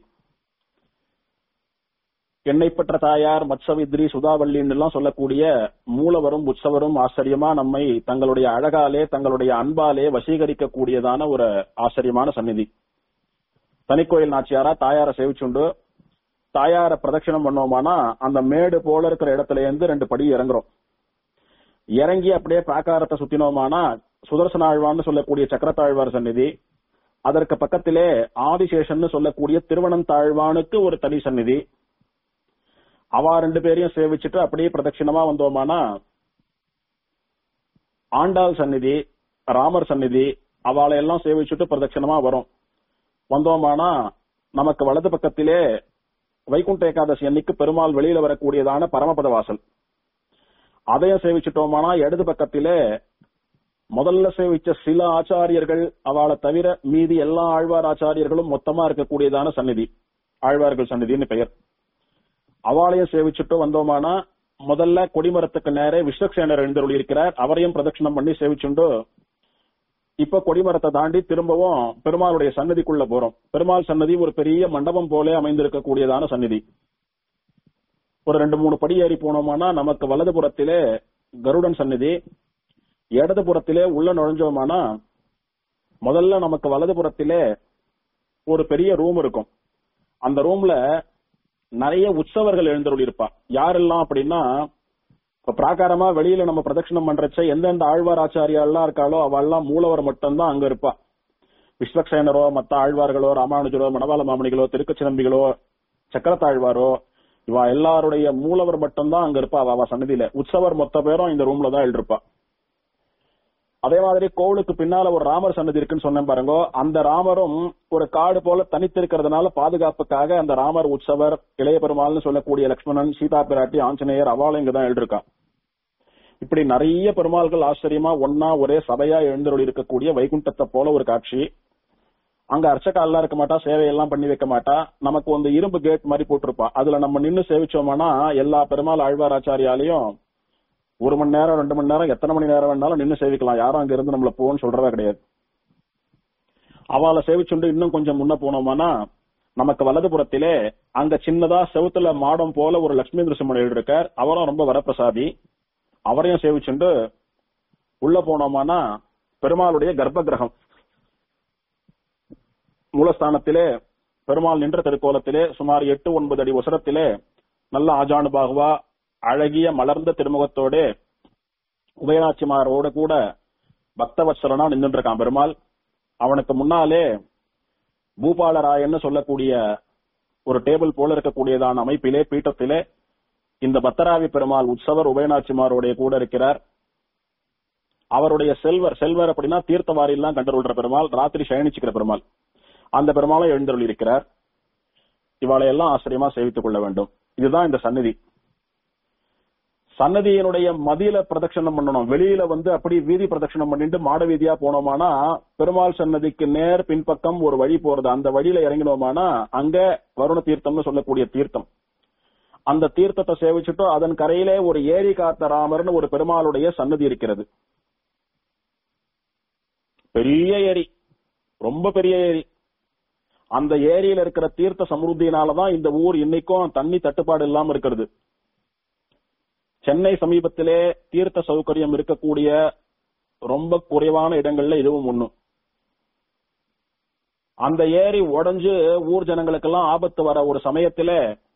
எண்ணெய் பெற்ற தாயார் மத்சவித்ரி சுதாவல்லின்னு எல்லாம் சொல்லக்கூடிய மூலவரும் உற்சவரும் ஆச்சரியமா நம்மை தங்களுடைய அழகாலே தங்களுடைய அன்பாலே வசீகரிக்க கூடியதான ஒரு ஆச்சரியமான சந்நிதி தனிக்கோயில் நாச்சியாரா தாயார சேவிச்சுண்டு தாயார பிரதட்சணம் பண்ணோமானா அந்த மேடு போல இருக்கிற இடத்துல இருந்து ரெண்டு படி இறங்குறோம் இறங்கி அப்படியே பிராகாரத்தை சுத்தினோமானா சுதர்சன ஆழ்வான்னு சொல்லக்கூடிய சக்கரத்தாழ்வார் சந்நிதி அதற்கு பக்கத்திலே ஆதிசேஷன் சொல்லக்கூடிய திருவனந்தாழ்வானுக்கு ஒரு தனி சந்நிதி அவா ரெண்டு பேரையும் சேவிச்சுட்டு அப்படியே பிரதட்சிணமா வந்தோமானா ஆண்டாள் சந்நிதி ராமர் சந்நிதி அவளை எல்லாம் சேவிச்சுட்டு பிரதட்சிணமா வரும் வந்தோமானா நமக்கு வலது பக்கத்திலே வைகுண்ட ஏகாதசி அன்னைக்கு பெருமாள் வெளியில வரக்கூடியதான பரமபத வாசல் அதையும் சேவிச்சுட்டோமானா இடது பக்கத்திலே முதல்ல சேவிச்ச சில ஆச்சாரியர்கள் அவளை தவிர மீதி எல்லா ஆழ்வார் ஆச்சாரியர்களும் மொத்தமா இருக்கக்கூடியதான சந்நிதி ஆழ்வார்கள் சந்நிதின்னு பெயர் அவளையும் சேவிச்சுட்டு வந்தோமானா முதல்ல கொடிமரத்துக்கு நேரே விஸ்வக்சேனர் எழுந்தருளி இருக்கிறார் அவரையும் பிரதட்சணம் பண்ணி சேவிச்சுண்டு இப்ப கொடிமரத்தை தாண்டி திரும்பவும் பெருமாளுடைய சன்னதிக்குள்ள போறோம் பெருமாள் சன்னதி ஒரு பெரிய மண்டபம் போல அமைந்திருக்கக்கூடியதான சன்னதி ஒரு ரெண்டு மூணு படி ஏறி போனோமானா நமக்கு வலதுபுறத்திலே கருடன் சன்னதி இடதுபுறத்திலே உள்ள நுழைஞ்சோமானா முதல்ல நமக்கு வலதுபுறத்திலே ஒரு பெரிய ரூம் இருக்கும் அந்த ரூம்ல நிறைய உற்சவர்கள் எழுந்தருளி இருப்பா யாரெல்லாம் அப்படின்னா இப்ப பிராகாரமா வெளியில நம்ம பிரதட்சணம் பண்றச்ச எந்தெந்த ஆழ்வார் ஆச்சாரியா எல்லாம் இருக்காளோ அவெல்லாம் மூலவர் மட்டும்தான் அங்க இருப்பா விஸ்வக்சேனரோ மத்த ஆழ்வார்களோ ராமானுஜரோ மணவாள மாமணிகளோ திருக்கச்சிரம்பிகளோ சக்கரத்தாழ்வாரோ இவா எல்லாருடைய மூலவர் மட்டும்தான் அங்க இருப்பா அவ சன்னதியில உற்சவர் மொத்த பேரும் இந்த ரூம்ல தான் எழுதிருப்பா அதே மாதிரி கோவிலுக்கு பின்னால ஒரு ராமர் சன்னதி இருக்குன்னு சொன்னேன் பாருங்க அந்த ராமரும் ஒரு காடு போல தனித்திருக்கிறதுனால பாதுகாப்புக்காக அந்த ராமர் உற்சவர் இளைய பெருமாள்னு சொல்லக்கூடிய லக்ஷ்மணன் சீதா பிராட்டி ஆஞ்சநேயர் அவாளும் இங்கதான் எழுதிருக்கா இப்படி நிறைய பெருமாள்கள் ஆச்சரியமா ஒன்னா ஒரே சபையா எழுந்தருள் இருக்கக்கூடிய வைகுண்டத்தை போல ஒரு காட்சி அங்க அர்ச்சகாலாம் இருக்க மாட்டா சேவையெல்லாம் பண்ணி வைக்க மாட்டா நமக்கு வந்து இரும்பு கேட் மாதிரி போட்டிருப்பா அதுல நம்ம நின்னு சேவிச்சோம்னா எல்லா பெருமாள் ஆழ்வாராச்சாரியாலையும் ஒரு மணி நேரம் ரெண்டு மணி நேரம் எத்தனை மணி நேரம் வேணாலும் நின்னு சேவிக்கலாம் யாரும் அங்க இருந்து நம்மள போன்னு சொல்றதா கிடையாது அவளை சேவிச்சுண்டு இன்னும் கொஞ்சம் முன்ன போனோமானா நமக்கு வலதுபுறத்திலே அங்க சின்னதா செவுத்துல மாடம் போல ஒரு லட்சுமி நரசிம்மன் இருக்கார் அவரும் ரொம்ப வரப்பிரசாதி அவரையும் சேவிச்சுண்டு உள்ள போனோமானா பெருமாளுடைய கர்ப்ப கிரகம் மூலஸ்தானத்திலே பெருமாள் நின்ற திருக்கோலத்திலே சுமார் எட்டு ஒன்பது அடி உசரத்திலே நல்ல ஆஜானுபாகுவா அழகிய மலர்ந்த திருமுகத்தோட உதயநாச்சிமாரோட கூட பக்தவத்சலனா நின்றுட்டு இருக்கான் பெருமாள் அவனுக்கு முன்னாலே பூபாலராயன்னு சொல்லக்கூடிய ஒரு டேபிள் போல இருக்கக்கூடியதான அமைப்பிலே பீட்டத்திலே இந்த பத்தராவி பெருமாள் உற்சவர் உபயநாச்சிமாரோடைய கூட இருக்கிறார் அவருடைய செல்வர் செல்வர் அப்படின்னா தீர்த்தவாரிலாம் கண்டருள்ற பெருமாள் ராத்திரி சயனிச்சுக்கிற பெருமாள் அந்த பெருமாளும் எழுந்தருள் இருக்கிறார் இவாளை எல்லாம் ஆச்சரியமா சேவித்துக் கொள்ள வேண்டும் இதுதான் இந்த சந்நிதி சன்னதியினுடைய மதியில பிரதட்சணம் பண்ணணும் வெளியில வந்து அப்படி வீதி பிரதட்சணம் பண்ணிட்டு மாட வீதியா போனோமானா பெருமாள் சன்னதிக்கு நேர் பின்பக்கம் ஒரு வழி போறது அந்த வழியில இறங்கினோமானா அங்க வருண தீர்த்தம்னு சொல்லக்கூடிய தீர்த்தம் அந்த தீர்த்தத்தை சேவிச்சுட்டு அதன் கரையிலே ஒரு ஏரி காத்த ராமர்னு ஒரு பெருமாளுடைய சன்னதி இருக்கிறது பெரிய ஏரி ரொம்ப பெரிய ஏரி அந்த ஏரியில இருக்கிற தீர்த்த சமருத்தியினாலதான் இந்த ஊர் இன்னைக்கும் தண்ணி தட்டுப்பாடு இல்லாம இருக்கிறது சென்னை சமீபத்திலே தீர்த்த சௌகரியம் இருக்கக்கூடிய ரொம்ப குறைவான இடங்கள்ல இதுவும் ஒண்ணு அந்த ஏரி உடைஞ்சு ஊர் ஜனங்களுக்கெல்லாம் ஆபத்து வர ஒரு சமயத்தில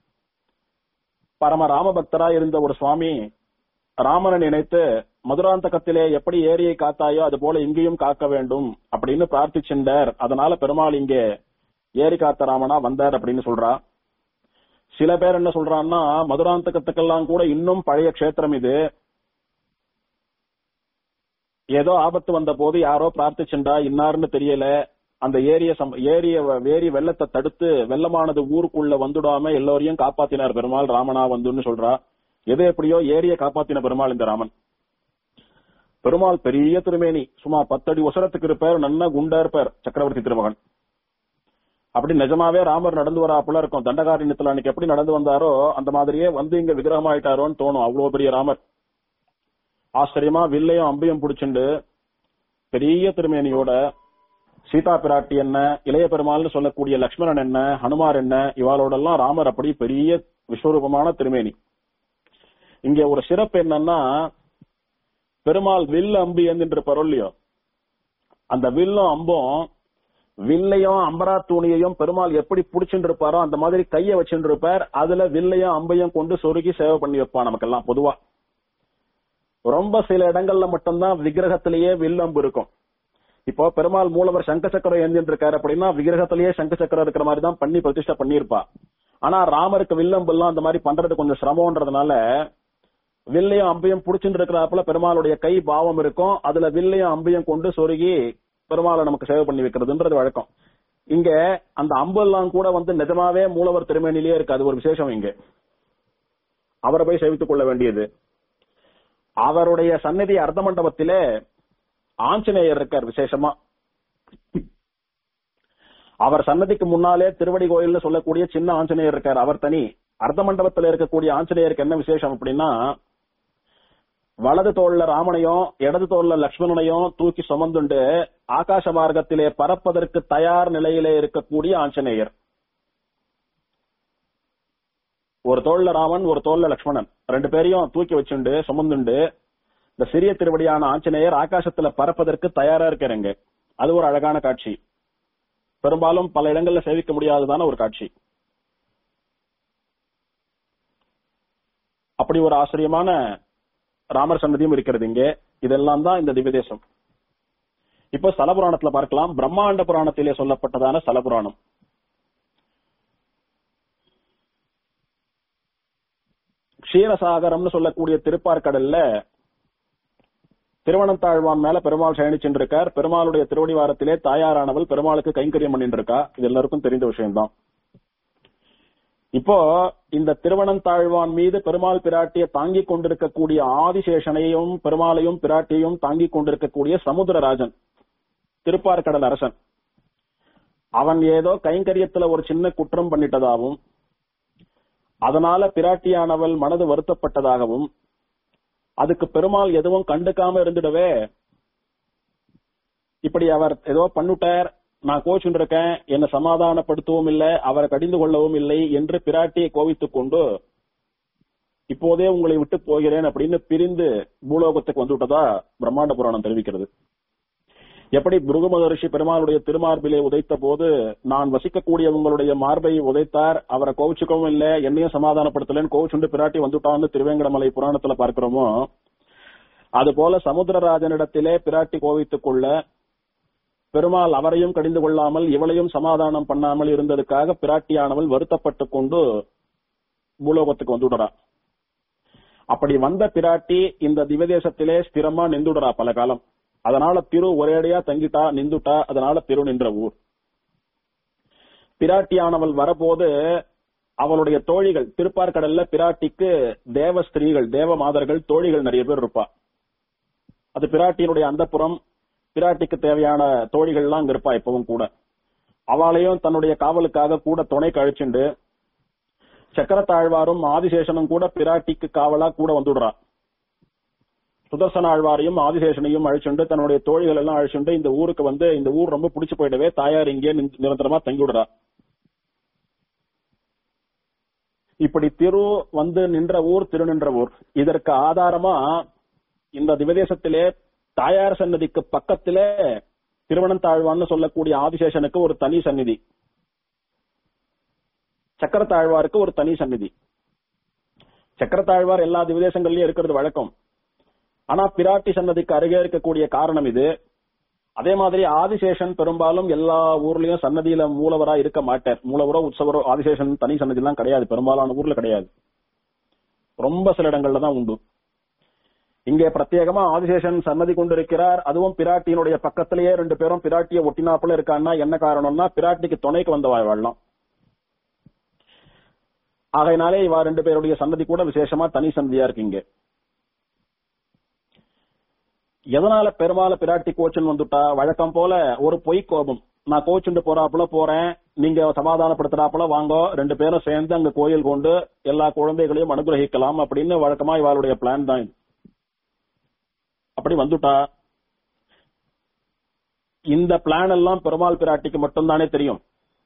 பரம ராமபக்தரா இருந்த ஒரு சுவாமி ராமனை நினைத்து மதுராந்தகத்திலே எப்படி ஏரியை காத்தாயோ அது போல இங்கேயும் காக்க வேண்டும் அப்படின்னு பிரார்த்திச்சின்றார் அதனால பெருமாள் இங்கே ஏரி காத்த ராமனா வந்தார் அப்படின்னு சொல்றா சில பேர் என்ன சொல்றான்னா மதுராந்தகத்துக்கெல்லாம் கூட இன்னும் பழைய க்ஷேத்திரம் இது ஏதோ ஆபத்து வந்த போது யாரோ பிரார்த்திச்சுண்டா இன்னாருன்னு தெரியல அந்த ஏரிய சம்- ஏரிய ஏரி வெள்ளத்தை தடுத்து வெள்ளமானது ஊருக்குள்ள வந்துடாம எல்லோரையும் காப்பாத்தினார் பெருமாள் ராமனா வந்துன்னு சொல்றா எது எப்படியோ ஏரிய காப்பாத்தின பெருமாள் இந்த ராமன் பெருமாள் பெரிய திருமேனி சுமார் பத்தடி உசரத்துக்கு இருப்பார் நன்னா குண்டா இருப்பார் சக்கரவர்த்தி திருமகன் அப்படி நிஜமாவே ராமர் நடந்து வராப்புல இருக்கும் தண்டகாரண்யத்துல அன்னைக்கு எப்படி நடந்து வந்தாரோ அந்த மாதிரியே வந்து இங்க விக்கிரகம் ஆயிட்டாரோன்னு தோணும் அவ்வளவு பெரிய ராமர் ஆச்சரியமா வில்லையும் அம்பையும் பிடிச்சுண்டு பெரிய திருமேனியோட சீதா பிராட்டி என்ன இளைய பெருமாள்னு சொல்லக்கூடிய லக்ஷ்மணன் என்ன ஹனுமார் என்ன இவாளோட எல்லாம் ராமர் அப்படி பெரிய விஸ்வரூபமான திருமேனி இங்க ஒரு சிறப்பு என்னன்னா பெருமாள் வில் அம்பு ஏந்தின்ற பரொல்லியோ அந்த வில்லும் அம்பும் வில்லையும் அம்பரா தூணியையும் பெருமாள் எப்படி புடிச்சுட்டு இருப்பாரோ அந்த மாதிரி கைய வச்சுட்டு இருப்பார் அதுல வில்லையும் அம்பையும் கொண்டு சொருகி சேவை பண்ணி வைப்பான் நமக்கெல்லாம் பொதுவா ரொம்ப சில இடங்கள்ல மட்டும்தான் விக்கிரகத்திலேயே வில் அம்பு இருக்கும் இப்போ பெருமாள் மூலவர் சங்க சக்கரம் ஏந்திட்டு இருக்காரு அப்படின்னா விக்கிரகத்திலேயே சங்க சக்கரம் இருக்கிற மாதிரி தான் பண்ணி பிரதிஷ்டை பண்ணியிருப்பா ஆனா ராமருக்கு வில்லம்பு எல்லாம் அந்த மாதிரி பண்றது கொஞ்சம் சிரமம்ன்றதுனால வில்லையும் அம்பையும் புடிச்சுட்டு இருக்கிறாப்புல பெருமாளுடைய கை பாவம் இருக்கும் அதுல வில்லையும் அம்பையும் கொண்டு சொருகி பெருமாளை நமக்கு சேவை பண்ணி வைக்கிறதுன்றது வழக்கம் இங்க அந்த அம்பு எல்லாம் கூட வந்து நிஜமாவே மூலவர் திருமேனிலேயே இருக்கு அது ஒரு விசேஷம் இங்க அவரை போய் சேவித்துக் கொள்ள வேண்டியது அவருடைய சந்நிதி அர்த்த மண்டபத்திலே ஆஞ்சநேயர் இருக்கார் விசேஷமா அவர் சன்னதிக்கு முன்னாலே திருவடி கோயில்னு சொல்லக்கூடிய சின்ன ஆஞ்சநேயர் இருக்கார் அவர் தனி அர்த்த மண்டபத்தில் இருக்கக்கூடிய ஆஞ்சநேயருக்கு என்ன விசேஷம் அப்படின்னா வலது தோல்ல ராமனையும் இடது தோல்ல லக்ஷ்மணனையும் தூக்கி சுமந்துண்டு ஆகாச மார்க்கத்திலே பறப்பதற்கு தயார் நிலையிலே இருக்கக்கூடிய ஆஞ்சநேயர் ஒரு தோல்ல ராமன் ஒரு தோல்ல லக்ஷ்மணன் ரெண்டு பேரையும் தூக்கி வச்சுண்டு சுமந்துண்டு இந்த சிறிய திருவடியான ஆஞ்சநேயர் ஆகாசத்துல பறப்பதற்கு தயாரா இருக்கிறாங்க அது ஒரு அழகான காட்சி பெரும்பாலும் பல இடங்கள்ல சேவிக்க முடியாததான ஒரு காட்சி அப்படி ஒரு ஆச்சரியமான ராமர் சன்னதியும் இருக்கிறது இங்கே இதெல்லாம் தான் இந்த திவ்யதேசம் இப்போ ஸ்தல புராணத்துல பார்க்கலாம் பிரம்மாண்ட புராணத்திலே சொல்லப்பட்டதான ஸ்தல புராணம் க்ஷீரசாகரம்னு சொல்லக்கூடிய திருப்பார்கடல்ல திருவனந்தாழ்வான் மேல பெருமாள் சயனிச்சுருக்கார் பெருமாளுடைய திருவடிவாரத்திலே தாயாரானவள் பெருமாளுக்கு கைங்கரியம் பண்ணிட்டு இருக்கா இது எல்லாருக்கும் தெரிந்த விஷயம்தான் இப்போ இந்த திருவனந்தாழ்வான் மீது பெருமாள் பிராட்டியை தாங்கிக் கொண்டிருக்கக்கூடிய ஆதிசேஷனையும் பெருமாளையும் பிராட்டியையும் தாங்கிக் கொண்டிருக்கக்கூடிய சமுத்திரராஜன் திருப்பார்கடல் அரசன் அவன் ஏதோ கைங்கரியத்துல ஒரு சின்ன குற்றம் பண்ணிட்டதாகவும் அதனால பிராட்டியானவள் மனது வருத்தப்பட்டதாகவும் அதுக்கு பெருமாள் எதுவும் கண்டுக்காம இருந்துடவே இப்படி அவர் ஏதோ பண்ணுட்டார் நான் கோச்சுட்டு இருக்கேன் என்ன சமாதானப்படுத்தவும் இல்லை அவரை கடிந்து கொள்ளவும் இல்லை என்று பிராட்டியை கோவித்துக் கொண்டு இப்போதே உங்களை விட்டு போகிறேன் அப்படின்னு பிரிந்து பூலோகத்துக்கு வந்துவிட்டதா பிரம்மாண்ட புராணம் தெரிவிக்கிறது எப்படி பிருகு மகரிஷி பெருமாளுடைய திருமார்பிலே உதைத்த போது நான் வசிக்கக்கூடிய உங்களுடைய மார்பை உதைத்தார் அவரை கோவிச்சுக்கவும் இல்லை என்னையும் சமாதானப்படுத்தலன்னு கோவிச்சுண்டு பிராட்டி வந்துட்டான்னு திருவேங்கடமலை புராணத்துல பார்க்கிறோமோ அது போல சமுத்திரராஜனிடத்திலே பிராட்டி கோவித்துக் கொள்ள பெருமாள் அவரையும் கடிந்து கொள்ளாமல் இவளையும் சமாதானம் பண்ணாமல் இருந்ததுக்காக பிராட்டியானவள் வருத்தப்பட்டு கொண்டு பூலோகத்துக்கு வந்துடுறா அப்படி வந்த பிராட்டி இந்த திவதேசத்திலே ஸ்திரமா நின்றுடுறா பல காலம் அதனால திரு ஒரேடியா தங்கிட்டா நின்றுட்டா அதனால திரு நின்ற ஊர் பிராட்டியானவள் வரபோது அவளுடைய தோழிகள் திருப்பார்கடல்ல பிராட்டிக்கு தேவ ஸ்திரீகள் தேவ மாதர்கள் தோழிகள் நிறைய பேர் இருப்பா அது பிராட்டியினுடைய அந்தப்புறம் பிராட்டிக்கு தேவையான தோழிகள்லாம் அங்க இருப்பா எப்பவும் கூட அவளையும் தன்னுடைய காவலுக்காக கூட துணை கழிச்சுண்டு சக்கரத்தாழ்வாரும் ஆதிசேஷனும் கூட பிராட்டிக்கு காவலா கூட வந்துடுறா சுதர்சன ஆழ்வாரையும் ஆதிசேஷனையும் அழிச்சுண்டு தன்னுடைய தோழிகள் எல்லாம் அழிச்சுண்டு இந்த ஊருக்கு வந்து இந்த ஊர் ரொம்ப பிடிச்சு போயிடவே தாயார் இங்கே நின்- நிரந்தரமா தங்கிவிடுறா இப்படி திரு வந்து நின்ற ஊர் திருநின்ற ஊர் இதற்கு ஆதாரமா இந்த திவதேசத்திலே தாயார் சன்னதிக்கு பக்கத்திலே திருவனந்தாழ்வான்னு சொல்லக்கூடிய ஆதிசேஷனுக்கு ஒரு தனி சந்நிதி சக்கரத்தாழ்வாருக்கு ஒரு தனி சந்நிதி சக்கரத்தாழ்வார் எல்லா திவதேசங்கள்லயும் இருக்கிறது வழக்கம் ஆனா பிராட்டி சன்னதிக்கு அருகே இருக்கக்கூடிய காரணம் இது அதே மாதிரி ஆதிசேஷன் பெரும்பாலும் எல்லா ஊர்லயும் சன்னதியில மூலவரா இருக்க மாட்டார் மூலவரோ உற்சவரோ ஆதிசேஷன் தனி சன்னதி எல்லாம் கிடையாது பெரும்பாலான ஊர்ல கிடையாது ரொம்ப சில இடங்கள்ல தான் உண்டு இங்கே பிரத்யேகமா ஆதிசேஷன் சன்னதி கொண்டிருக்கிறார் அதுவும் பிராட்டியினுடைய பக்கத்திலேயே ரெண்டு பேரும் பிராட்டிய ஒட்டினாப்புல இருக்கான்னா என்ன காரணம்னா பிராட்டிக்கு துணைக்கு வந்த வாழலாம் ஆகையினாலே இவா ரெண்டு பேருடைய சன்னதி கூட விசேஷமா தனி சன்னதியா இருக்கு இங்க எதனால பெருமாள பிராட்டி கோச்சன் வந்துட்டா வழக்கம் போல ஒரு பொய் கோபம் நான் கோச்சுண்டு போறாப்புல போறேன் நீங்க சமாதானப்படுத்துறாப்புல வாங்கோ ரெண்டு பேரும் சேர்ந்து அங்க கோயில் கொண்டு எல்லா குழந்தைகளையும் அனுகிரகிக்கலாம் அப்படின்னு வழக்கமா இவாளுடைய பிளான் தான் இது. அப்படி வந்துட்டா இந்த பிளான் எல்லாம் பெருமாள் பிராட்டிக்கு மட்டும்தானே தெரியும்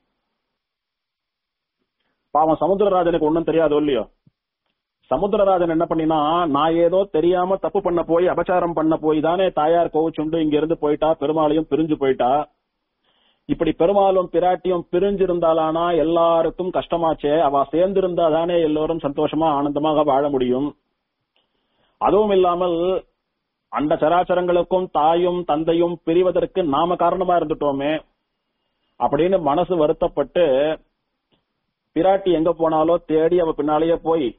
பாவம் சமுத்திரராஜனுக்கு ஒண்ணும் தெரியாதோ இல்லையோ சமுத்திரராஜன் என்ன பண்ணினா நான் ஏதோ தெரியாம தப்பு பண்ண போய் அபச்சாரம் பண்ண போய் தானே தாயார் கோவிச்சுண்டு இங்க இருந்து போயிட்டா பெருமாளையும் பிரிஞ்சு போயிட்டா இப்படி பெருமாளும் பிராட்டியும் பிரிஞ்சிருந்தாலானா எல்லாருக்கும் கஷ்டமாச்சே அவ சேர்ந்திருந்தா தானே எல்லோரும் சந்தோஷமா ஆனந்தமாக வாழ முடியும் அதுவும் இல்லாமல் அந்த சராச்சரங்களுக்கும் தாயும் தந்தையும் பிரிவதற்கு நாம காரணமா இருந்துட்டோமே அப்படின்னு மனசு வருத்தப்பட்டு பிராட்டி எங்க போனாலோ தேடி அவ பின்னாலேயே போய்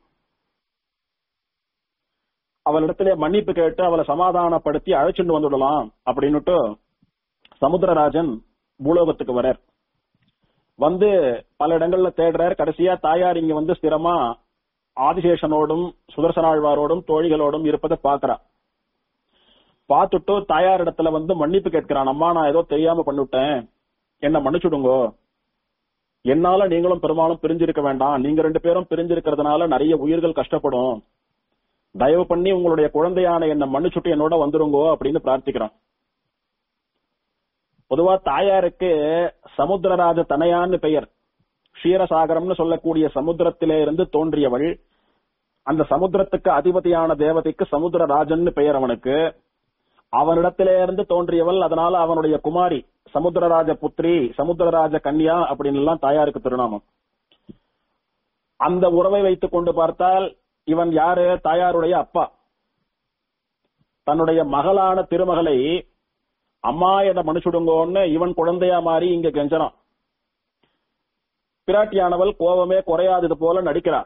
அவளிடத்திலே மன்னிப்பு கேட்டு அவளை சமாதானப்படுத்தி அழைச்சிட்டு வந்துடலாம் அப்படின்னுட்டு சமுத்திரராஜன் பூலோகத்துக்கு வரார் வந்து பல இடங்கள்ல தேடுறார் கடைசியா தாயார் இங்க வந்து ஸ்திரமா ஆதிசேஷனோடும் சுதர்சனாழ்வாரோடும் தோழிகளோடும் இருப்பதை பாக்குறா பார்த்துட்டு தாயார் இடத்துல வந்து மன்னிப்பு கேட்கிறான் அம்மா நான் ஏதோ தெரியாம பண்ணிவிட்டேன் என்ன மன்னிச்சுடுங்கோ என்னால நீங்களும் பெரும்பாலும் பிரிஞ்சிருக்க வேண்டாம் நீங்க ரெண்டு பேரும் பிரிஞ்சிருக்கிறதுனால நிறைய உயிர்கள் கஷ்டப்படும் தயவு பண்ணி உங்களுடைய குழந்தையான என்ன மன்னிச்சுட்டு என்னோட வந்துருங்கோ அப்படின்னு பிரார்த்திக்கிறான் பொதுவா தாயாருக்கு சமுத்திரராஜ தனையான்னு பெயர் க்ஷீரசாகரம்னு சொல்லக்கூடிய சமுத்திரத்திலே இருந்து தோன்றியவள் அந்த சமுத்திரத்துக்கு அதிபதியான தேவதைக்கு சமுத்திரராஜன் பெயர் அவனுக்கு அவனிடத்திலே இருந்து தோன்றியவள் அதனால அவனுடைய குமாரி சமுத்திரராஜ புத்திரி சமுத்திரராஜ கன்யா அப்படின்னு எல்லாம் தாயாருக்கு திருநாமம் அந்த உறவை வைத்துக் கொண்டு பார்த்தால் இவன் யாரு தாயாருடைய அப்பா தன்னுடைய மகளான திருமகளை அம்மா என்ன மன்னிச்சுடுங்கோன்னு இவன் குழந்தையா மாறி இங்க கெஞ்சறான் பிராட்டியானவள் கோபமே குறையாதது போல நடிக்கிறான்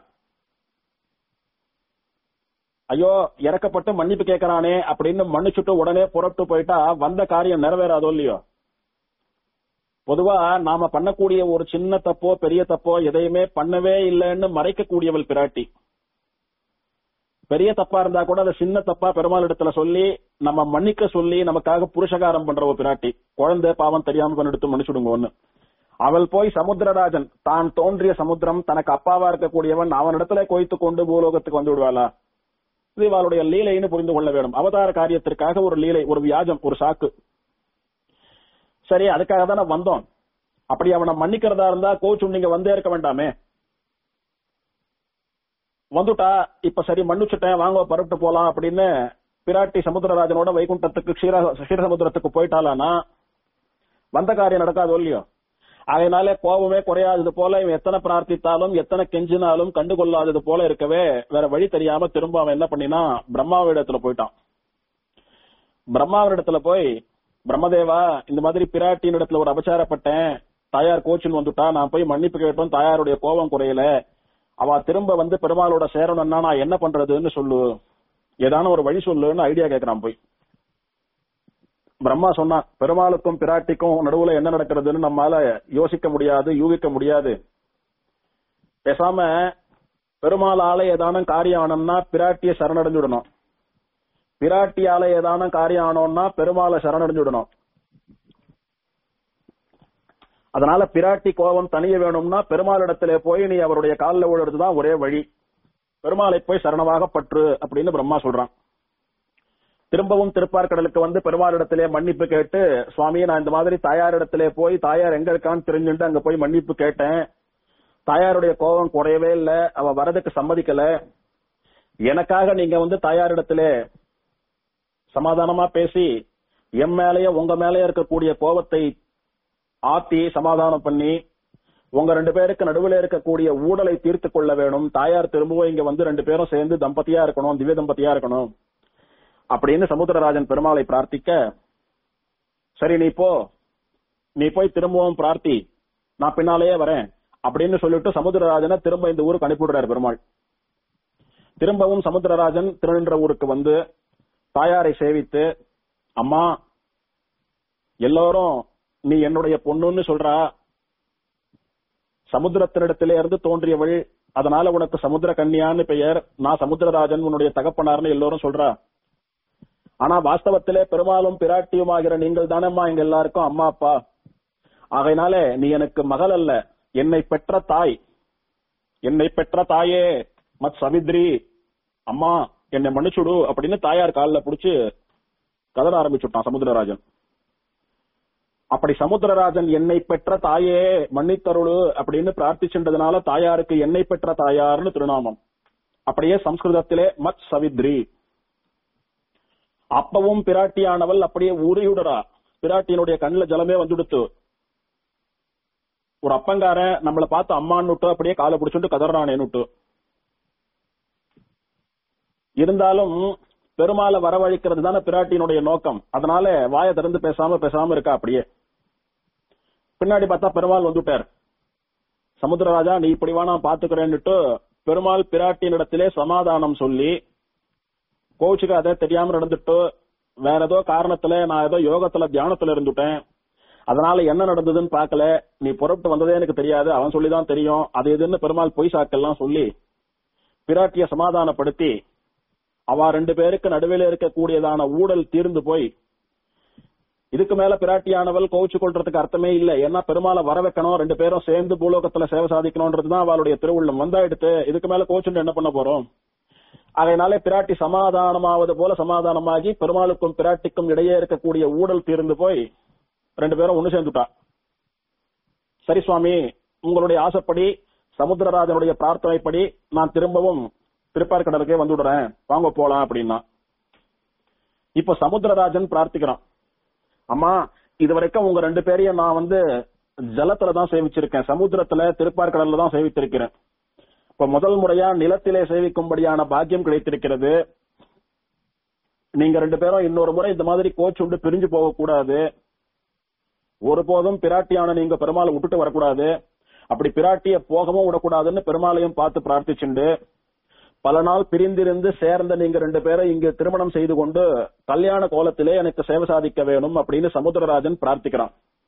ஐயோ இறக்கப்பட்டு மன்னிப்பு கேட்கறானே அப்படின்னு மன்னிச்சுட்டு உடனே புறப்பட்டு போயிட்டா வந்த காரியம் நிறைவேறாதோ இல்லையோ பொதுவா நாம பண்ணக்கூடிய ஒரு சின்ன தப்போ பெரிய தப்போ எதையுமே பண்ணவே இல்லைன்னு மறைக்கக்கூடியவள் பிராட்டி பெரிய தப்பா இருந்தா கூட அதை சின்ன தப்பா பெருமாள் இடத்துல சொல்லி நம்ம மன்னிக்க சொல்லி நமக்காக புருஷகாரம் பண்ற ஒரு பிராட்டி குழந்தை பாவம் தெரியாம பண்ணிடுத்து மன்னிச்சுடுங்கன்னு அவள் போய் சமுத்திரராஜன் தான் தோன்றிய சமுத்திரம் தனக்கு அப்பாவா இருக்கக்கூடியவன் அவனிடத்துல கொய்த்து கொண்டு பூலோகத்துக்கு வந்து விடுவாளா இது இவளுடைய லீலைன்னு புரிந்து கொள்ள வேண்டும் அவதார காரியத்திற்காக ஒரு லீலை ஒரு வியாஜம் ஒரு சாக்கு சரி அதுக்காக தானே வந்தோம் அப்படி அவனை மன்னிக்கிறதா இருந்தா கோச் நீங்க வந்தே இருக்க வேண்டாமே வந்துட்டா இப்ப சரி மன்னிச்சுட்டேன் வாங்க பரப்பிட்டு போலாம் அப்படின்னு பிராட்டி சமுத்திரராஜனோட வைகுண்டத்துக்கு க்ஷீர க்ஷீரசமுத்திரத்துக்கு போயிட்டாலானா வந்த காரியம் நடக்காதோ இல்லையோ அதனால கோபமே குறையாதது போல இவன் எத்தனை பிரார்த்தித்தாலும் எத்தனை கெஞ்சினாலும் கண்டுகொள்ளாதது போல இருக்கவே வேற வழி தெரியாம திரும்ப அவன் என்ன பண்ணினா பிரம்மாவிடத்துல போயிட்டான் பிரம்மாவிடத்துல போய் பிரம்மதேவா இந்த மாதிரி பிராட்டியின் இடத்துல ஒரு அபச்சாரப்பட்டேன் தாயார் கோச்சின் வந்துட்டா நான் போய் மன்னிப்பு கேட்டோம் தாயாருடைய கோபம் குறையல அவ திரும்ப வந்து பெருமாளோட சேரணும்னா நான் என்ன பண்றதுன்னு சொல்லு ஏதான ஒரு வழி சொல்லுன்னு ஐடியா கேக்குறான் போய் பிரம்மா சொன்னா பெருமாளுக்கும் பிராட்டிக்கும் நடுவுல என்ன நடக்கிறதுன்னு நம்மால யோசிக்க முடியாது யூகிக்க முடியாது பேசாம பெருமாளால ஏதானும் காரியம் ஆனோம்னா பிராட்டிய சரணடைஞ்சுடணும் பிராட்டியால ஏதானும் காரியம் ஆனோம்னா பெருமாளை சரணடைஞ்சுடணும் அதனால பிராட்டி கோபம் தனிய வேணும்னா பெருமாளிடத்திலே போய் நீ அவருடைய காலில் விழுறதுதான் ஒரே வழி பெருமாளை போய் சரணமாக பற்று அப்படின்னு பிரம்மா சொல்றான் திரும்பவும் திருப்பார்கடலுக்கு வந்து பெருமாளிடத்திலே மன்னிப்பு கேட்டு சுவாமி நான் இந்த மாதிரி தாயாரிடத்திலே போய் தாயார் எங்க இருக்கான்னு தெரிஞ்சுட்டு அங்க போய் மன்னிப்பு கேட்டேன் தாயாருடைய கோபம் குறையவே இல்ல அவ வரதுக்கு சம்மதிக்கல எனக்காக நீங்க வந்து தாயாரிடத்திலே சமாதானமா பேசி எம் மேலேயே உங்க மேலேயே இருக்கக்கூடிய கோபத்தை ஆத்தி சமாதானம் பண்ணி உங்க ரெண்டு பேருக்கு நடுவில் இருக்கக்கூடிய ஊடலை தீர்த்து கொள்ள வேணும் தாயார் திரும்பவும் இங்க வந்து ரெண்டு பேரும் சேர்ந்து தம்பதியா இருக்கணும் திவ்ய தம்பதியா இருக்கணும் அப்படின்னு சமுத்திரராஜன் பெருமாளை பிரார்த்திக்க சரி நீ போ நீ போய் திரும்பவும் பிரார்த்தி நான் பின்னாலேயே வரேன் அப்படின்னு சொல்லிட்டு சமுத்திரராஜனை திரும்ப இந்த ஊருக்கு அனுப்பிவிடுறாரு பெருமாள் திரும்பவும் சமுத்திரராஜன் திருநின்ற ஊருக்கு வந்து தாயாரை சேவித்து அம்மா எல்லோரும் நீ என்னுடைய பொண்ணுன்னு சொல்றா சமுத்திரத்தினிடத்திலே இருந்து தோன்றியவள் அதனால உனக்கு சமுத்திர கன்னியான்னு பெயர் நான் சமுத்திரராஜன் உன்னுடைய தகப்பனார்னு எல்லோரும் சொல்றா ஆனா வாஸ்தவத்திலே பெருமாளும் பிராட்டியுமாகிற நீங்கள் தானேம்மா எங்க எல்லாருக்கும் அம்மா அப்பா ஆகையினாலே நீ எனக்கு மகள் அல்ல என்னை பெற்ற தாய் என்னை பெற்ற தாயே மத் சவித்ரி அம்மா என்னை மன்னிச்சுடு அப்படின்னு தாயார் காலில் புடிச்சு கதற ஆரம்பிச்சுட்டான் சமுத்திரராஜன் அப்படி சமுத்திரராஜன் என்னை பெற்ற தாயே மன்னித்தருளு அப்படின்னு பிரார்த்திச்சுன்றதுனால தாயாருக்கு என்னை பெற்ற தாயார்னு திருநாமம் அப்படியே சம்ஸ்கிருதத்திலே மத் சவித்ரி அப்பவும் பிராட்டியானவள் அப்படியே உரியுடரா பிராட்டியினுடைய கண்ணுல ஜலமே வந்துடுத்து ஒரு அப்பங்காரன் நம்மள பார்த்து அம்மான்னு அப்படியே காலை பிடிச்சுட்டு கதறானேன்னுட்டு இருந்தாலும் பெருமாளை வரவழைக்கிறது தானே பிராட்டியினுடைய நோக்கம் அதனால வாயை திறந்து பேசாம பேசாம இருக்கா அப்படியே பின்னாடி பார்த்தா பெருமாள் வந்துட்டார் சமுத்திரராஜா நீ இப்படி வா நான் பாத்துக்கிறேன்னுட்டு பெருமாள் பிராட்டியினிடத்திலே சமாதானம் சொல்லி கோச்சுக்காத தெரியாம நடந்துட்டு வேற ஏதோ காரணத்துல நான் ஏதோ யோகத்துல தியானத்துல இருந்துட்டேன் அதனால என்ன நடந்ததுன்னு பார்க்கல நீ புறப்பட்டு வந்ததே எனக்கு தெரியாது அவன் சொல்லிதான் தெரியும் அது எதுன்னு பெருமாள் பொய் சாக்கெல்லாம் சொல்லி பிராட்டிய சமாதானப்படுத்தி அவ ரெண்டு பேருக்கு நடுவில் இருக்கக்கூடியதான ஊழல் தீர்ந்து போய் இதுக்கு மேல பிராட்டியானவள் கோவிச்சு கொள்றதுக்கு அர்த்தமே இல்ல ஏன்னா பெருமாளை வர வைக்கணும் ரெண்டு பேரும் சேர்ந்து பூலோகத்துல சேவை சாதிக்கணும்ன்றதுதான் அவளுடைய திருவுள்ளம் வந்தாயிடுத்து இதுக்கு மேல கோச்சுட்டு என்ன பண்ண போறோம் அதனால பிராட்டி சமாதானமாவது போல சமாதானமாகி பெருமாளுக்கும் பிராட்டிக்கும் இடையே இருக்கக்கூடிய ஊழல் தீர்ந்து போய் ரெண்டு பேரும் ஒண்ணு சேர்ந்துட்டா சரி சுவாமி உங்களுடைய ஆசைப்படி சமுத்திரராஜனுடைய பிரார்த்தனைப்படி நான் திரும்பவும் திருப்பார்கடலுக்கே வந்துடுறேன் வாங்க போலாம் அப்படின்னா இப்ப சமுத்திரராஜன் பிரார்த்திக்கிறான் அம்மா இது வரைக்கும் உங்க ரெண்டு பேரையும் நான் வந்து ஜலத்துல தான் சேவிச்சிருக்கேன் சமுத்திரத்துல திருப்பார்கடல்ல தான் சேவித்திருக்கிறேன் இப்ப முதல் முறையா நிலத்திலே சேவிக்கும்படியான பாக்கியம் கிடைத்திருக்கிறது நீங்க ரெண்டு பேரும் இன்னொரு முறை இந்த மாதிரி கோச் உண்டு பிரிஞ்சு போக கூடாது ஒருபோதும் பிராட்டியான நீங்க பெருமாளை விட்டுட்டு வரக்கூடாது அப்படி பிராட்டிய போகவும் விடக்கூடாதுன்னு பெருமாளையும் பார்த்து பிரார்த்திச்சுண்டு பல நாள் பிரிந்திருந்து சேர்ந்த நீங்க ரெண்டு பேரை இங்கு திருமணம் செய்து கொண்டு கல்யாண கோலத்திலே எனக்கு சேவை சாதிக்க வேணும் அப்படின்னு சமுத்திரராஜன் பிரார்த்திக்கிறான்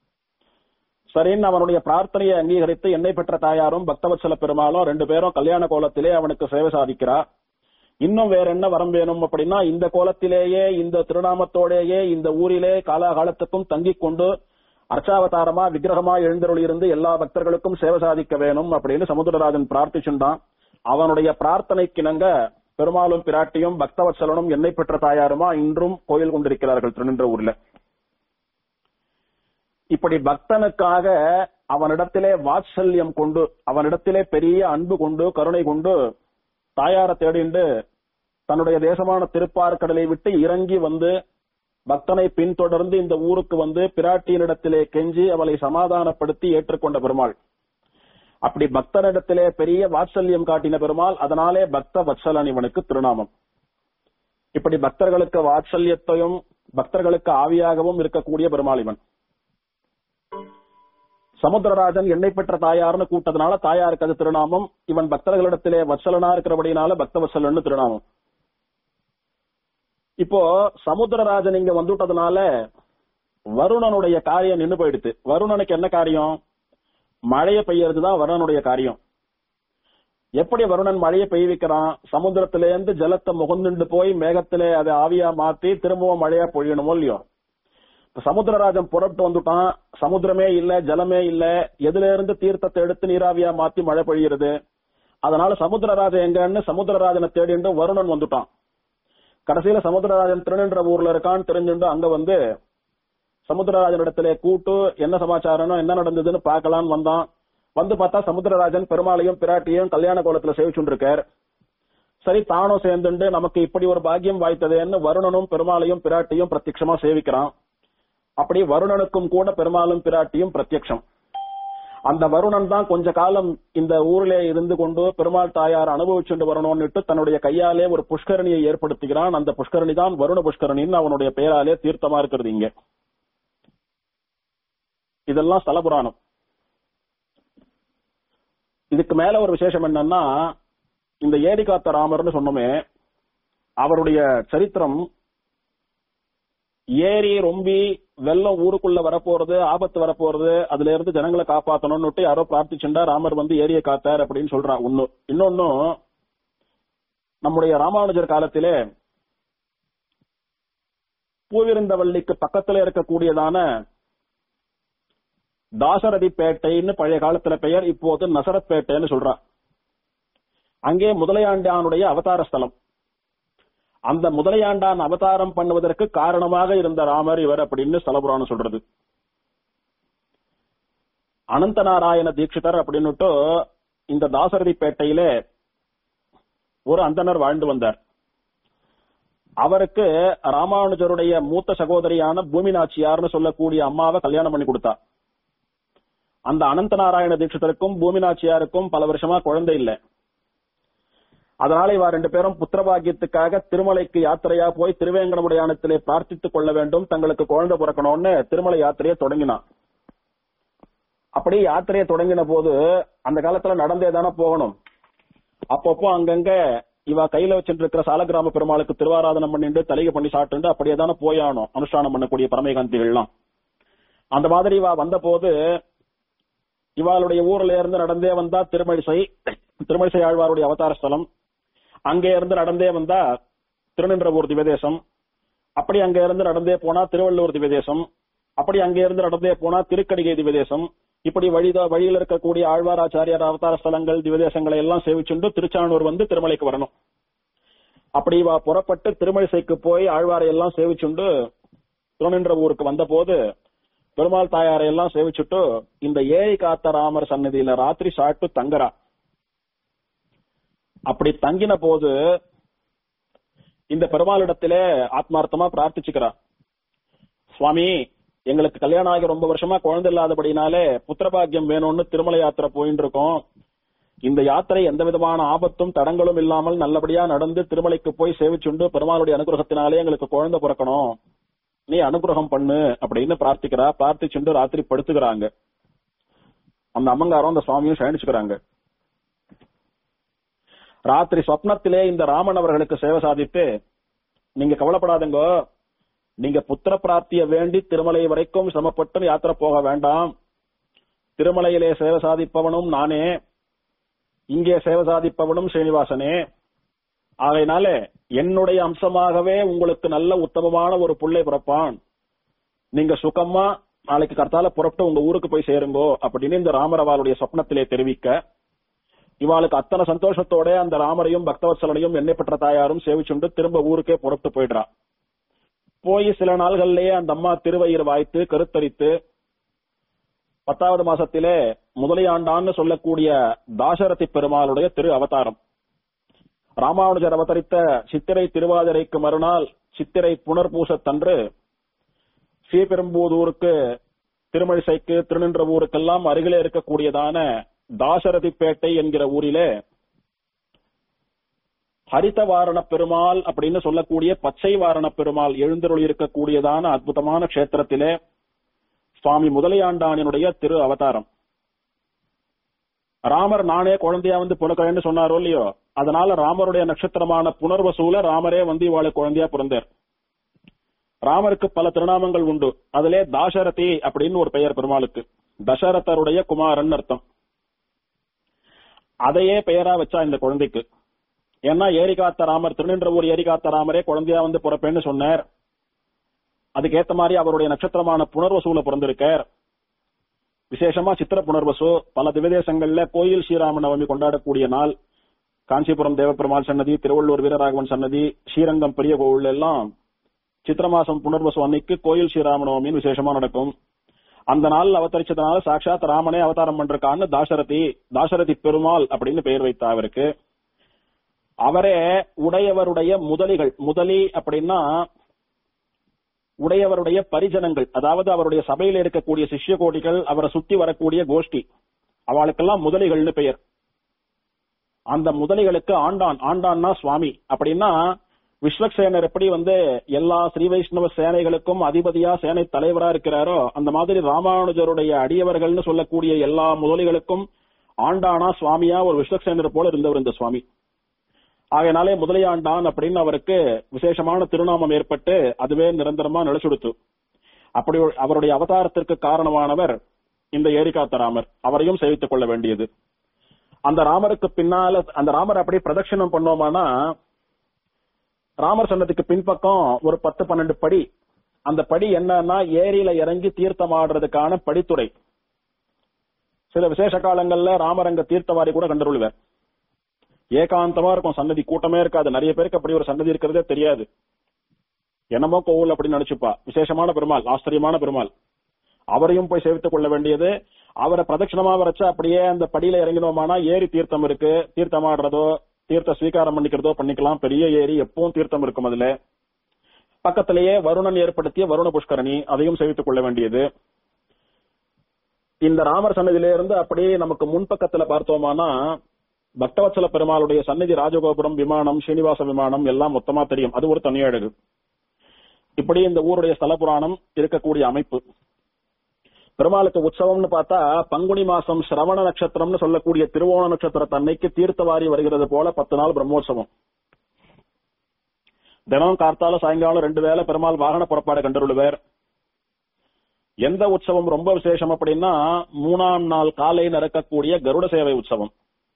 சரின்னு அவனுடைய பிரார்த்தனையை அங்கீகரித்து என்னை பெற்ற தாயாரும் பக்தவத்சல பெருமாளும் ரெண்டு பேரும் கல்யாண கோலத்திலே அவனுக்கு சேவை சாதிக்கிறா இன்னும் வேற என்ன வரம் வேணும் அப்படின்னா இந்த கோலத்திலேயே இந்த திருநாமத்தோடேயே இந்த ஊரிலே காலாகாலத்துக்கும் தங்கிக் கொண்டு அர்ச்சாவதாரமா விக்கிரகமா எழுந்தருள் இருந்து எல்லா பக்தர்களுக்கும் சேவை சாதிக்க வேணும் அப்படின்னு சமுத்திரராஜன் பிரார்த்திச்சுண்டான் அவனுடைய பிரார்த்தனைக்கிணங்க பெருமாளும் பிராட்டியும் பக்தவத்சலனும் என்னை பெற்ற தாயாருமா இன்றும் கோயில் கொண்டிருக்கிறார்கள் திருநின்ற ஊர்ல இப்படி பக்தனுக்காக அவனிடத்திலே வாத்சல்யம் கொண்டு அவனிடத்திலே பெரிய அன்பு கொண்டு கருணை கொண்டு தாயார தேடிண்டு தன்னுடைய தேசமான திருப்பார்கடலை விட்டு இறங்கி வந்து பக்தனை பின்தொடர்ந்து இந்த ஊருக்கு வந்து பிராட்டியினிடத்திலே கெஞ்சி அவளை சமாதானப்படுத்தி ஏற்றுக்கொண்ட பெருமாள் அப்படி பக்தனிடத்திலே பெரிய வாத்சல்யம் காட்டின பெருமாள் அதனாலே பக்த வத்சலன் இவனுக்கு திருநாமம் இப்படி பக்தர்களுக்கு வாத்சல்யத்தையும் பக்தர்களுக்கு ஆவியாகவும் இருக்கக்கூடிய பெருமாள் இவன் சமுத்திரராஜன் எண்ணெய் பெற்ற தாயார்னு கூட்டதுனால தாயாருக்கு அது திருநாமம் இவன் பக்தர்களிடத்திலே வத்சலனா இருக்கிறபடினால பக்த வத்சலன்னு திருநாமம் இப்போ சமுத்திரராஜன் இங்க வந்துட்டதுனால வருணனுடைய காரியம் நின்னு போயிடுது வருணனுக்கு என்ன காரியம் மழைய பெய்யறதுதான் வருணனுடைய காரியம் எப்படி வருணன் மழையை பெய்விக்கிறான் சமுத்திரத்திலேருந்து ஜலத்தை முகந்துண்டு போய் மேகத்திலே அதை ஆவியா மாத்தி திரும்பவும் மழையா பொழியணுமோ இல்லையோ இப்ப சமுத்திரராஜன் புறப்பட்டு வந்துட்டான் சமுத்திரமே இல்ல ஜலமே இல்ல எதுல இருந்து தீர்த்தத்தை எடுத்து நீராவியா மாத்தி மழை பொழிகிறது அதனால சமுத்திரராஜன் எங்கன்னு சமுத்திரராஜனை தேடிண்டு வருணன் வந்துட்டான் கடைசியில சமுத்திரராஜன் திருநின்ற ஊர்ல இருக்கான்னு தெரிஞ்சுண்டு அங்க வந்து சமுத்திரராஜனிடத்திலே கூட்டு என்ன சமாச்சாரம் என்ன நடந்ததுன்னு பார்க்கலான்னு வந்தான் வந்து பார்த்தா சமுத்திரராஜன் பெருமாளையும் பிராட்டியும் கல்யாண கோலத்துல சேவிச்சுருக்கார் சரி தானும் சேர்ந்துண்டு நமக்கு இப்படி ஒரு பாக்கியம் வாய்த்ததேன்னு வருணனும் பெருமாளையும் பிராட்டியும் பிரத்யட்சமா சேவிக்கிறான் அப்படி வருணனுக்கும் கூட பெருமாளும் பிராட்டியும் பிரத்யட்சம் அந்த வருணன் தான் கொஞ்ச காலம் இந்த ஊரிலே இருந்து கொண்டு பெருமாள் தாயார் அனுபவிச்சுட்டு வரணும்னுட்டு தன்னுடைய கையாலே ஒரு புஷ்கரணியை ஏற்படுத்துகிறான் அந்த புஷ்கரணி தான் வருண புஷ்கரணின்னு அவனுடைய பெயராலே தீர்த்தமா இருக்கிறது இங்க இதெல்லாம் ஸ்தல புராணம் இதுக்கு மேல ஒரு விசேஷம் என்னன்னா இந்த ஏரி காத்த ராமர்னு சொன்னோமே அவருடைய சரித்திரம் ஏரி ரொம்பி வெள்ளம் ஊருக்குள்ள வரப்போறது ஆபத்து வரப்போறது அதுல இருந்து ஜனங்களை காப்பாத்தணும்னுட்டு யாரோ பிரார்த்திச்சுண்டா ராமர் வந்து ஏரியை காத்தார் அப்படின்னு சொல்றான் ஒண்ணு இன்னொன்னும் நம்முடைய ராமானுஜர் காலத்திலே பூவிருந்தவள்ளிக்கு பக்கத்துல இருக்கக்கூடியதான தாசரதிப்பேட்டைன்னு பழைய காலத்துல பெயர் இப்போது நசரப்பேட்டைன்னு சொல்றான் அங்கே முதலையாண்டானுடைய அவதார ஸ்தலம் அந்த முதலையாண்டான் அவதாரம் பண்ணுவதற்கு காரணமாக இருந்த ராமர் இவர் அப்படின்னு ஸ்தலபுராணம் சொல்றது அனந்த நாராயண தீட்சிதர் அப்படின்னுட்டு இந்த தாசரதிப்பேட்டையிலே ஒரு அந்தனர் வாழ்ந்து வந்தார் அவருக்கு ராமானுஜருடைய மூத்த சகோதரியான பூமி நாச்சியார்னு சொல்லக்கூடிய அம்மாவை கல்யாணம் பண்ணி கொடுத்தா அந்த அனந்த நாராயண தீட்சிதருக்கும் பூமி நாச்சியாருக்கும் பல வருஷமா குழந்தை இல்லை அதனால இவா ரெண்டு பேரும் புத்திரபாகியத்துக்காக திருமலைக்கு யாத்திரையா போய் திருவேங்கடமுடையானத்திலே பிரார்த்தித்துக் கொள்ள வேண்டும் தங்களுக்கு குழந்தை பிறக்கணும்னு திருமலை யாத்திரையை தொடங்கினான் அப்படி யாத்திரையை தொடங்கின போது அந்த காலத்துல நடந்தே தானே போகணும் அப்பப்போ அங்கங்க இவ கையில வச்சுட்டு இருக்கிற சாலக்கிராம பெருமாளுக்கு திருவாராதனம் பண்ணிட்டு தலையை பண்ணி சாப்பிட்டு அப்படியே தானே போயானோம் அனுஷ்டானம் பண்ணக்கூடிய பரமேகாந்திகள்லாம் அந்த மாதிரி இவ வந்த போது இவாளுடைய ஊர்ல இருந்து நடந்தே வந்தா திருமழிசை திருமழிசை ஆழ்வாருடைய அவதார ஸ்தலம் அங்கே இருந்து நடந்தே வந்தா திருநின்றவூர் திவதேசம் அப்படி அங்க இருந்து நடந்தே போனா திருவள்ளூர் திவதேசம் அப்படி அங்க இருந்து நடந்தே போனா திருக்கடிகை திவதேசம் இப்படி வழி வழியில் இருக்கக்கூடிய ஆழ்வாராச்சாரியார் அவதார ஸ்தலங்கள் திவதேசங்களை எல்லாம் சேவிச்சுண்டு திருச்சானூர் வந்து திருமலைக்கு வரணும் அப்படி இவா புறப்பட்டு திருமழிசைக்கு போய் ஆழ்வாரை எல்லாம் சேவிச்சுண்டு திருநின்ற ஊருக்கு வந்த போது பெருமாள் தாயாரை எல்லாம் சேவிச்சுட்டு இந்த ஏழை காத்த ராமர் சன்னதியில ராத்திரி சாட்டு தங்குறா அப்படி தங்கின போது இந்த பெருமாளிடத்திலே ஆத்மார்த்தமா பிரார்த்திச்சுக்கிறா சுவாமி எங்களுக்கு கல்யாணம் ஆகி ரொம்ப வருஷமா குழந்தை இல்லாதபடினாலே புத்திரபாகியம் வேணும்னு திருமலை யாத்திரை போயிட்டு இருக்கோம் இந்த யாத்திரை எந்த விதமான ஆபத்தும் தடங்களும் இல்லாமல் நல்லபடியா நடந்து திருமலைக்கு போய் சேவிச்சுண்டு பெருமாளுடைய அனுகிரகத்தினாலே எங்களுக்கு குழந்தை பிறக்கணும் நீ அனுகிரகம் பண்ணு அப்படின்னு பிரார்த்திக்கிறா பிரார்த்திச்சுண்டு ராத்திரி படுத்துக்கிறாங்க அந்த அம்மங்காரம் அந்த சுவாமியும் சயனிச்சுக்கிறாங்க ராத்திரி சொப்னத்திலே இந்த ராமன் அவர்களுக்கு சேவை சாதித்து நீங்க கவலைப்படாதுங்க நீங்க புத்திர பிராப்திய வேண்டி திருமலை வரைக்கும் சிரமப்பட்டு யாத்திரை போக வேண்டாம் திருமலையிலே சேவை சாதிப்பவனும் நானே இங்கே சேவை சாதிப்பவனும் ஸ்ரீனிவாசனே ஆகையினால என்னுடைய அம்சமாகவே உங்களுக்கு நல்ல உத்தமமான ஒரு புள்ளை பிறப்பான் நீங்க சுகமா நாளைக்கு கர்த்தால புறப்பட்டு உங்க ஊருக்கு போய் சேருங்கோ அப்படின்னு இந்த ராமரவாளுடைய சொப்னத்திலே தெரிவிக்க இவாளுக்கு அத்தனை சந்தோஷத்தோட அந்த ராமரையும் பக்தவத்சலனையும் எண்ணெய் பெற்ற தாயாரும் சேவிச்சுண்டு திரும்ப ஊருக்கே புறப்பட்டு போயிடுறா போய் சில நாள்கள்லயே அந்த அம்மா திருவயிறு வாய்த்து கருத்தரித்து பத்தாவது மாசத்திலே முதலியாண்டான்னு சொல்லக்கூடிய தாசரதி பெருமாளுடைய திரு அவதாரம் ராமானுஜர் அவதரித்த சித்திரை திருவாதிரைக்கு மறுநாள் சித்திரை புனர்பூசத்தன்று ஸ்ரீபெரும்பூதூருக்கு திருமழிசைக்கு திருநின்ற ஊருக்கெல்லாம் அருகிலே இருக்கக்கூடியதான தாசரதிப்பேட்டை என்கிற ஊரிலே ஹரித வாரண பெருமாள் அப்படின்னு சொல்லக்கூடிய பச்சை வாரண பெருமாள் எழுந்தருளி இருக்கக்கூடியதான அற்புதமான கஷேத்திரத்திலே சுவாமி முதலியாண்டானினுடைய திரு அவதாரம் ராமர் நானே குழந்தையா வந்து பிறக்கிறேன்னு சொன்னாரோ இல்லையோ அதனால ராமருடைய நட்சத்திரமான புனர்வசூல ராமரே வந்து இவாளுக்கு குழந்தையா பிறந்தார் ராமருக்கு பல திருநாமங்கள் உண்டு அதிலே தாசரதி அப்படின்னு ஒரு பெயர் பெருமாளுக்கு தசரதருடைய குமாரன் அர்த்தம் அதையே பெயரா வச்சா இந்த குழந்தைக்கு ஏன்னா ஏரிகாத்த ராமர் திருநின்றவூர் ஏரிகாத்த ராமரே குழந்தையா வந்து பிறப்பேன்னு சொன்னார் அதுக்கேத்த மாதிரி அவருடைய நட்சத்திரமான புனர்வசூல பிறந்திருக்கார் விசேஷமா சித்திர புனர்வசு பல திவதேசங்கள்ல கோயில் ஸ்ரீராம நவமி கொண்டாடக்கூடிய நாள் காஞ்சிபுரம் தேவப்பெருமாள் சன்னதி திருவள்ளூர் வீரராகவன் சன்னதி ஸ்ரீரங்கம் பெரிய கோவில் எல்லாம் சித்திர மாசம் புனர்வசு அன்னைக்கு கோயில் ஸ்ரீராம நவமின்னு விசேஷமா நடக்கும் அந்த நாள் அவதரிச்சதுனால சாட்சாத் ராமனே அவதாரம் பண்றக்கான்னு தாசரதி தாசரதி பெருமாள் அப்படின்னு பெயர் வைத்தா அவருக்கு அவரே உடையவருடைய முதலிகள் முதலி அப்படின்னா உடையவருடைய பரிஜனங்கள் அதாவது அவருடைய சபையில் இருக்கக்கூடிய சிஷ்ய கோடிகள் அவரை சுத்தி வரக்கூடிய கோஷ்டி அவளுக்கெல்லாம் முதலிகள்னு பெயர் அந்த முதலிகளுக்கு ஆண்டான் ஆண்டான்னா சுவாமி அப்படின்னா விஸ்வக்சேனர் எப்படி வந்து எல்லா ஸ்ரீ வைஷ்ணவ சேனைகளுக்கும் அதிபதியா சேனை தலைவரா இருக்கிறாரோ அந்த மாதிரி ராமானுஜருடைய அடியவர்கள்னு சொல்லக்கூடிய எல்லா முதலிகளுக்கும் ஆண்டானா சுவாமியா ஒரு விஸ்வக்சேனர் போல இருந்தவர் இந்த சுவாமி ஆகையினாலே முதலியாண்டான் அப்படின்னு அவருக்கு விசேஷமான திருநாமம் ஏற்பட்டு அதுவே நிரந்தரமா நிலைச்சுடுத்து அப்படி ஒரு- அவருடைய அவதாரத்திற்கு காரணமானவர் இந்த ஏரிகாத்த ராமர் அவரையும் சேவித்துக் கொள்ள வேண்டியது அந்த ராமருக்கு பின்னால அந்த ராமர் அப்படி பிரதட்சணம் பண்ணோமானா ராமர் சன்னதிக்கு பின்பக்கம் ஒரு பத்து பன்னெண்டு படி அந்த படி என்னன்னா ஏரியில இறங்கி தீர்த்தமாடுறதுக்கான படித்துறை சில விசேஷ காலங்கள்ல ராமர் அங்க தீர்த்தவாரி கூட கண்டுருள்வார் ஏகாந்தமா இருக்கும் சன்னதி கூட்டமே இருக்காது நிறைய பேருக்கு அப்படி ஒரு சன்னதி இருக்கிறதே தெரியாது என்னமோ கோவில் அப்படின்னு நினைச்சுப்பா விசேஷமான பெருமாள் ஆச்சரியமான பெருமாள் அவரையும் போய் சேவித்துக் கொள்ள வேண்டியது அவரை பிரதட்சணமா வரைச்சா அப்படியே அந்த படியில இறங்கினோமானா ஏரி தீர்த்தம் இருக்கு தீர்த்தமாடுறதோ தீர்த்த ஸ்வீகாரம் பண்ணிக்கிறதோ பண்ணிக்கலாம் பெரிய ஏரி எப்பவும் தீர்த்தம் இருக்கும் அதுல பக்கத்திலேயே வருணன் ஏற்படுத்திய வருண புஷ்கரணி அதையும் சேவித்துக் கொள்ள வேண்டியது இந்த ராமர் சன்னதியில இருந்து அப்படியே நமக்கு முன்பக்கத்துல பார்த்தோமானா பக்தவத்சல பெருமாளுடைய சன்னதி ராஜகோபுரம் விமானம் ஸ்ரீனிவாச விமானம் எல்லாம் மொத்தமா தெரியும் அது ஒரு தனி அழகு இப்படி இந்த ஊருடைய ஸ்தல புராணம் இருக்கக்கூடிய அமைப்பு பெருமாளுக்கு உற்சவம்னு பார்த்தா பங்குனி மாசம் சிரவண நட்சத்திரம்னு சொல்லக்கூடிய திருவோண நட்சத்திரத்தன்னைக்கு தீர்த்தவாரி வருகிறது போல பத்து நாள் பிரம்மோற்சவம் தினம் கார்த்தால சாயங்காலம் ரெண்டு வேளை பெருமாள் வாகன புறப்பாடு கண்டருளுவர் எந்த உற்சவம் ரொம்ப விசேஷம் அப்படின்னா மூணாம் நாள் காலை நடக்கக்கூடிய கருட சேவை உற்சவம்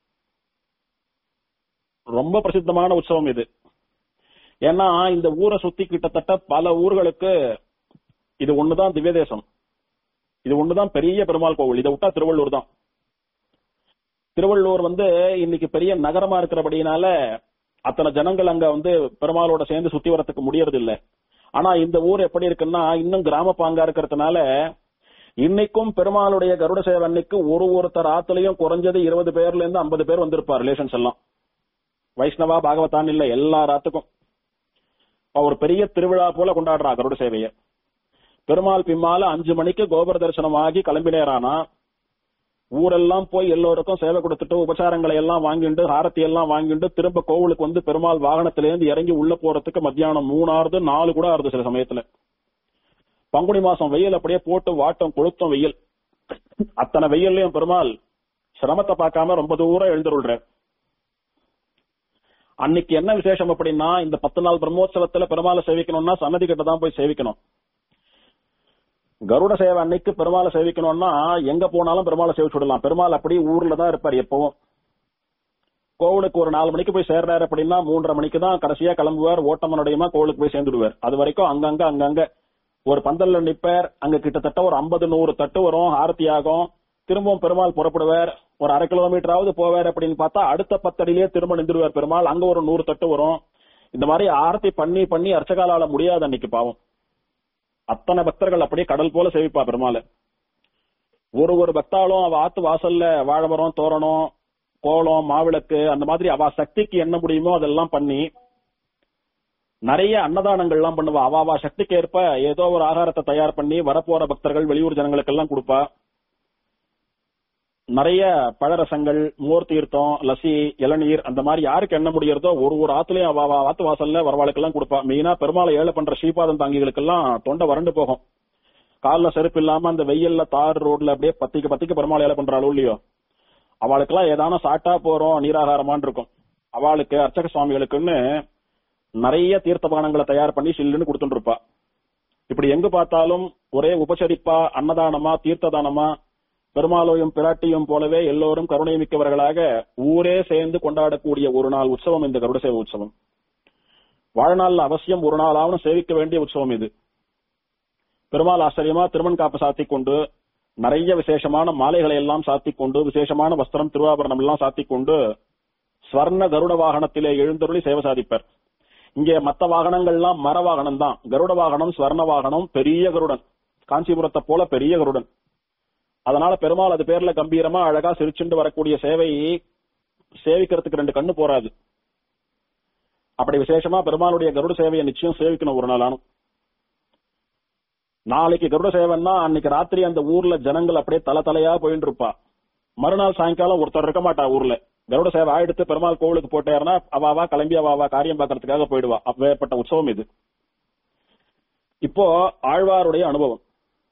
ரொம்ப பிரசித்தமான உற்சவம் இது ஏன்னா இந்த ஊரை சுத்தி கிட்டத்தட்ட பல ஊர்களுக்கு இது ஒண்ணுதான் திவ்ய தேசம் இது ஒண்ணுதான் பெரிய பெருமாள் கோவில் இதை விட்டா திருவள்ளூர் தான் திருவள்ளூர் வந்து இன்னைக்கு பெரிய நகரமா இருக்கிறபடினால அத்தனை ஜனங்கள் அங்க வந்து பெருமாளோட சேர்ந்து சுத்தி வரத்துக்கு முடியறது இல்ல ஆனா இந்த ஊர் எப்படி இருக்குன்னா இன்னும் கிராம பாங்கா இருக்கிறதுனால இன்னைக்கும் பெருமாளுடைய கருட சேவை அன்னைக்கு ஒரு ஒருத்தர் ஆத்துலயும் குறைஞ்சது இருபது பேர்ல இருந்து ஐம்பது பேர் வந்திருப்பார் ரிலேஷன்ஸ் எல்லாம் வைஷ்ணவா பாகவதான் இல்ல எல்லா ராத்துக்கும் அவ ஒரு பெரிய திருவிழா போல கொண்டாடுறா கருட சேவைய பெருமாள் பின்னால அஞ்சு மணிக்கு கோபுர தரிசனம் ஆகி கிளம்பினேரானா ஊரெல்லாம் போய் எல்லோருக்கும் சேவை கொடுத்துட்டு உபசாரங்களை எல்லாம் வாங்கிட்டு ஆரத்தி எல்லாம் வாங்கிட்டு திரும்ப கோவிலுக்கு வந்து பெருமாள் வாகனத்திலேருந்து இறங்கி உள்ள போறதுக்கு மத்தியானம் மூணாறுது நாலு கூட ஆறுது சில சமயத்துல பங்குனி மாசம் வெயில் அப்படியே போட்டு வாட்டம் கொளுத்தும் வெயில் அத்தனை வெயில்லையும் பெருமாள் சிரமத்தை பார்க்காம ரொம்ப தூரம் எழுந்துருள்ற அன்னைக்கு என்ன விசேஷம் அப்படின்னா இந்த பத்து நாள் பிரம்மோற்சவத்துல பெருமாளை சேவிக்கணும்னா சன்னதி கிட்ட தான் போய் சேவிக்கணும் கருட சேவை அன்னைக்கு பெருமாளை சேவிக்கணும்னா எங்க போனாலும் பெருமாளை சேவிச்சு விடலாம் பெருமாள் அப்படி ஊர்ல தான் இருப்பார் எப்பவும் கோவிலுக்கு ஒரு நாலு மணிக்கு போய் சேர்றாரு அப்படின்னா மூன்றரை மணிக்கு தான் கடைசியா கிளம்புவார் ஓட்டமனுடையமா கோவிலுக்கு போய் சேர்ந்துடுவார் அது வரைக்கும் அங்கங்க அங்கங்க ஒரு பந்தல்ல நிப்பார் அங்க கிட்டத்தட்ட ஒரு ஐம்பது நூறு தட்டு வரும் ஆரத்தி ஆகும் திரும்பவும் பெருமாள் புறப்படுவார் ஒரு அரை கிலோமீட்டராவது போவார் அப்படின்னு பார்த்தா அடுத்த பத்தடியிலேயே திரும்ப நின்றுவார் பெருமாள் அங்க ஒரு நூறு தட்டு வரும் இந்த மாதிரி ஆரத்தி பண்ணி பண்ணி அர்ச்சகாலால முடியாது அன்னைக்கு பாவம் அத்தனை பக்தர்கள் அப்படியே கடல் போல சேவிப்பா பெருமாள் ஒரு ஒரு பக்தாலும் அவ ஆத்து வாசல்ல வாழைமரம் தோரணம் கோலம் மாவிளக்கு அந்த மாதிரி அவ சக்திக்கு என்ன முடியுமோ அதெல்லாம் பண்ணி நிறைய அன்னதானங்கள் எல்லாம் பண்ணுவா அவ அவ சக்திக்கு ஏற்ப ஏதோ ஒரு ஆகாரத்தை தயார் பண்ணி வரப்போற பக்தர்கள் வெளியூர் ஜனங்களுக்கு எல்லாம் கொடுப்பா நிறைய பழரசங்கள் மோர் தீர்த்தம் லசி இளநீர் அந்த மாதிரி யாருக்கு என்ன முடியறதோ ஒரு ஒரு ஆத்துலயும் அவ அவ ஆத்து வாசல்ல வரவாளுக்கெல்லாம் கொடுப்பா மெயினா பெருமாளை ஏழை பண்ற ஸ்ரீபாதம் தாங்கிகளுக்கெல்லாம் தொண்டை வறண்டு போகும் கால்ல செருப்பு இல்லாம அந்த வெயில்ல தார் ரோட்ல அப்படியே பத்திக்கு பத்திக்கு பெருமாள் ஏழை பண்றாளோ இல்லையோ அவளுக்கெல்லாம் ஏதான சாட்டா போறோம் நீராகாரமான் இருக்கும் அவளுக்கு அர்ச்சக சுவாமிகளுக்குன்னு நிறைய தீர்த்த பானங்களை தயார் பண்ணி சில்லுன்னு கொடுத்துட்டு இருப்பா இப்படி எங்க பார்த்தாலும் ஒரே உபசரிப்பா அன்னதானமா தீர்த்த தானமா பெருமாளையும் பிராட்டியும் போலவே எல்லோரும் கருணை மிக்கவர்களாக ஊரே சேர்ந்து கொண்டாடக்கூடிய ஒரு நாள் உற்சவம் இந்த கருட சேவை உற்சவம் வாழ்நாள்ல அவசியம் ஒரு நாளாவது சேவிக்க வேண்டிய உற்சவம் இது பெருமாள் ஆச்சரியமா திருமண் காப்பு சாத்திக் கொண்டு நிறைய விசேஷமான மாலைகளை எல்லாம் சாத்திக் கொண்டு விசேஷமான வஸ்திரம் திருவாபரணம் எல்லாம் சாத்திக் கொண்டு ஸ்வர்ண கருட வாகனத்திலே எழுந்தருளி சேவை சாதிப்பர் இங்கே மத்த வாகனங்கள்லாம் மர வாகனம் தான் கருட வாகனம் ஸ்வர்ண வாகனம் பெரிய கருடன் காஞ்சிபுரத்தை போல பெரிய கருடன் அதனால பெருமாள் அது பேர்ல கம்பீரமா அழகா சிரிச்சுண்டு வரக்கூடிய சேவை சேவிக்கிறதுக்கு ரெண்டு கண்ணு போறாது அப்படி விசேஷமா பெருமாளுடைய கருட சேவையை நிச்சயம் சேவிக்கணும் ஒரு நாளானும் நாளைக்கு கருட சேவைன்னா அன்னைக்கு ராத்திரி அந்த ஊர்ல ஜனங்கள் அப்படியே தலை தலையா போயிட்டு இருப்பா மறுநாள் சாயங்காலம் ஒருத்தர் இருக்க மாட்டா ஊர்ல கருட சேவை ஆயிடுத்து பெருமாள் கோவிலுக்கு போட்டாருன்னா அவாவா கிளம்பி அவாவா காரியம் பார்க்கறதுக்காக போயிடுவா அப்பேற்பட்ட உற்சவம் இது இப்போ ஆழ்வாருடைய அனுபவம்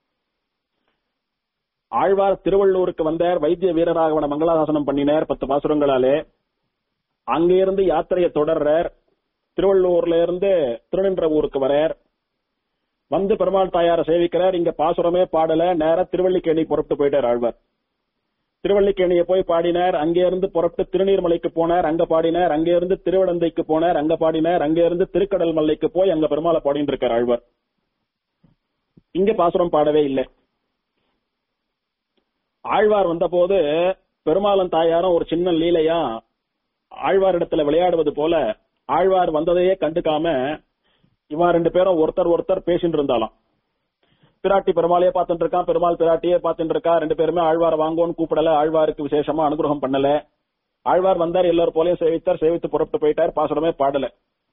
ஆழ்வார் திருவள்ளூருக்கு வந்தார் வைத்திய வீரராகவன மங்களாசாசனம் பண்ணினார் பத்து பாசுரங்களாலே அங்கிருந்து யாத்திரையை தொடர்றார் திருவள்ளூர்ல இருந்து திருநின்ற ஊருக்கு வரார் வந்து பெருமாள் தாயார சேவிக்கிறார் இங்க பாசுரமே பாடல நேரா திருவள்ளிக்கேணி புறப்பட்டு போயிட்டார் ஆழ்வார் திருவள்ளிக்கேணியை போய் பாடினார் அங்கே இருந்து புறப்பட்டு திருநீர்மலைக்கு போனார் அங்க பாடினார் அங்கே இருந்து திருவிடந்தைக்கு போனார் அங்க பாடினார் அங்கே இருந்து திருக்கடல் மலைக்கு போய் அங்க பெருமாளை பாடிட்டு இருக்கார் ஆழ்வார் இங்க பாசுரம் பாடவே இல்லை ஆழ்வார் வந்தபோது பெருமாளன் தாயாரும் ஒரு சின்ன லீலையா ஆழ்வாரிடத்துல விளையாடுவது போல ஆழ்வார் வந்ததையே கண்டுக்காம இவன் ரெண்டு பேரும் ஒருத்தர் ஒருத்தர் பேசிட்டு இருந்தாலாம் பிராட்டி பெருமாளையே பார்த்துட்டு இருக்கான் பெருமாள் பிராட்டியே பார்த்துட்டு இருக்கா ரெண்டு பேருமே ஆழ்வார் வாங்கோன்னு கூப்பிடல ஆழ்வாருக்கு விசேஷமா அனுகிரகம் பண்ணல ஆழ்வார் வந்தார் எல்லாரும் போலயும் சேவித்தார் சேவித்து புறப்பட்டு போயிட்டார் பாசுரமே பாடல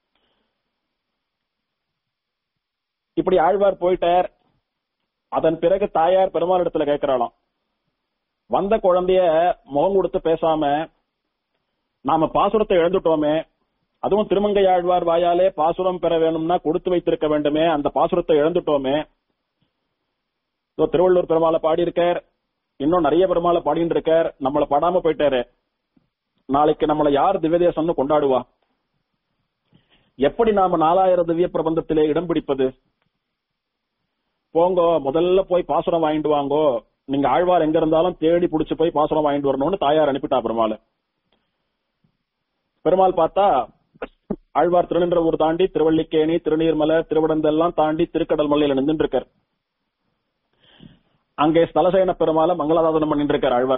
இப்படி ஆழ்வார் போயிட்டார் அதன் பிறகு தாயார் பெருமாள் இடத்துல கேட்கிறாளாம் வந்த குழந்தைய முகம் கொடுத்து பேசாம நாம பாசுரத்தை இழந்துட்டோமே அதுவும் திருமங்கை ஆழ்வார் வாயாலே பாசுரம் பெற வேணும்னா கொடுத்து வைத்திருக்க வேண்டுமே அந்த பாசுரத்தை இழந்துட்டோமே இதோ திருவள்ளூர் பெருமாளை பாடியிருக்கார் இன்னும் நிறைய பெருமாளை பாடிட்டு இருக்கார் நம்மளை பாடாம போயிட்டாரு நாளைக்கு நம்மளை யார் திவ்யதேசம்னு கொண்டாடுவா எப்படி நாம நாலாயிரம் திவ்ய பிரபந்தத்திலே இடம் பிடிப்பது போங்கோ முதல்ல போய் பாசுரம் வாங்கிட்டு வாங்கோ நீங்க ஆழ்வார் எங்க இருந்தாலும் தேடி புடிச்சு போய் பாசுரம் வாங்கிட்டு வரணும்னு தாயார் அனுப்பிட்டா பெருமாள் பெருமாள் பார்த்தா ஆழ்வார் திருநின்ற ஊர் தாண்டி திருவள்ளிக்கேணி திருநீர்மலை திருவிடந்தெல்லாம் தாண்டி திருக்கடல் மலையில நின்று இருக்கார் அங்கே ஸ்தலசேன பெருமாளை மங்களாதாசனம் பண்ணிட்டு இருக்கார் ஆழ்வார்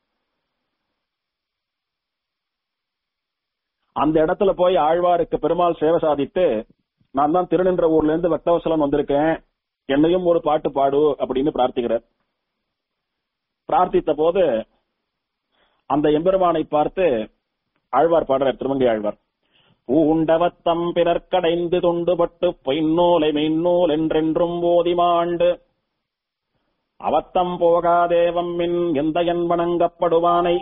அந்த இடத்துல போய் ஆழ்வாருக்கு பெருமாள் சேவை சாதித்து நான் தான் திருநின்ற ஊர்ல இருந்து வெட்டவசலன் வந்திருக்கேன் என்னையும் ஒரு பாட்டு பாடு அப்படின்னு பிரார்த்திக்கிறார் பிரார்த்தித்த போது அந்த எம்பெருமானை பார்த்து ஆழ்வார் பாடுறார் திருமங்கை ஆழ்வார் பூண்டவத்தம் பிறர்க்கடைந்து தொண்டுபட்டு பொய்நூலை மெய்நூல் என்றென்றும் ஓதிமாண்டு அவத்தம் போகாதேவம் மின் எந்த என் வணங்கப்படுவானை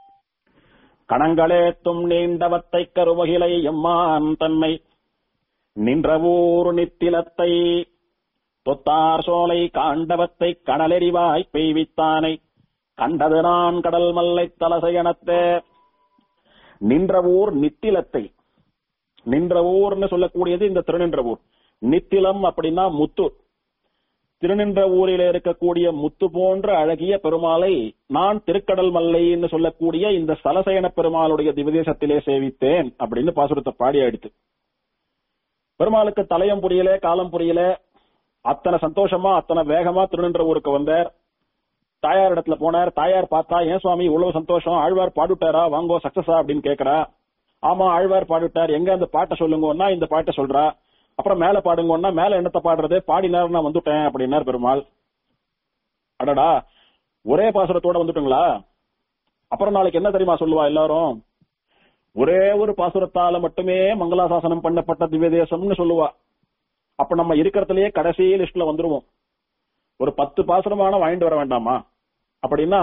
கணங்களேத்தும் நீண்டவத்தை கருவகிலை எம்மான் தன்னை நின்ற ஊர் நித்திலத்தை தொத்தார் சோலை காண்டவத்தை கணலெறிவாய் பெய்வித்தானை கண்டது நான் கடல் மல்லை தலசையனத்தே நின்ற ஊர் நித்திலத்தை நின்ற ஊர்னு சொல்லக்கூடியது இந்த திருநின்ற ஊர் நித்திலம் அப்படின்னா முத்து திருநின்ற ஊரில் இருக்கக்கூடிய முத்து போன்ற அழகிய பெருமாளை நான் திருக்கடல் மல்லைன்னு சொல்லக்கூடிய இந்த சலசயன பெருமாளுடைய திவதேசத்திலே சேவித்தேன் அப்படின்னு பாசுரத்தை பாடி ஆயிடுத்து பெருமாளுக்கு தலையம் புரியல காலம் புரியல அத்தனை சந்தோஷமா அத்தனை வேகமா திருநின்ற ஊருக்கு வந்தார் தாயார் இடத்துல போனார் தாயார் பார்த்தா ஏன் சுவாமி இவ்வளவு சந்தோஷம் ஆழ்வார் பாடுட்டாரா வாங்கோ சக்சஸா அப்படின்னு கேக்குறா ஆமா ஆழ்வார் பாடுட்டார் எங்க அந்த பாட்டை சொல்லுங்கன்னா இந்த பாட்டை சொல்றா அப்புறம் மேல பாடுங்கன்னா மேல என்னத்த பாடுறது பாடினார் நான் வந்துட்டேன் அப்படின்னார் பெருமாள் அடடா ஒரே பாசுரத்தோட வந்துட்டுங்களா அப்புறம் நாளைக்கு என்ன தெரியுமா சொல்லுவா எல்லாரும் ஒரே ஒரு பாசுரத்தால மட்டுமே மங்களாசாசனம் பண்ணப்பட்ட திவ்ய தேசம்னு சொல்லுவா அப்ப நம்ம இருக்கிறதுலயே கடைசி லிஸ்ட்ல வந்துருவோம் ஒரு பத்து பாசுரமான வாங்கிட்டு வர வேண்டாமா அப்படின்னா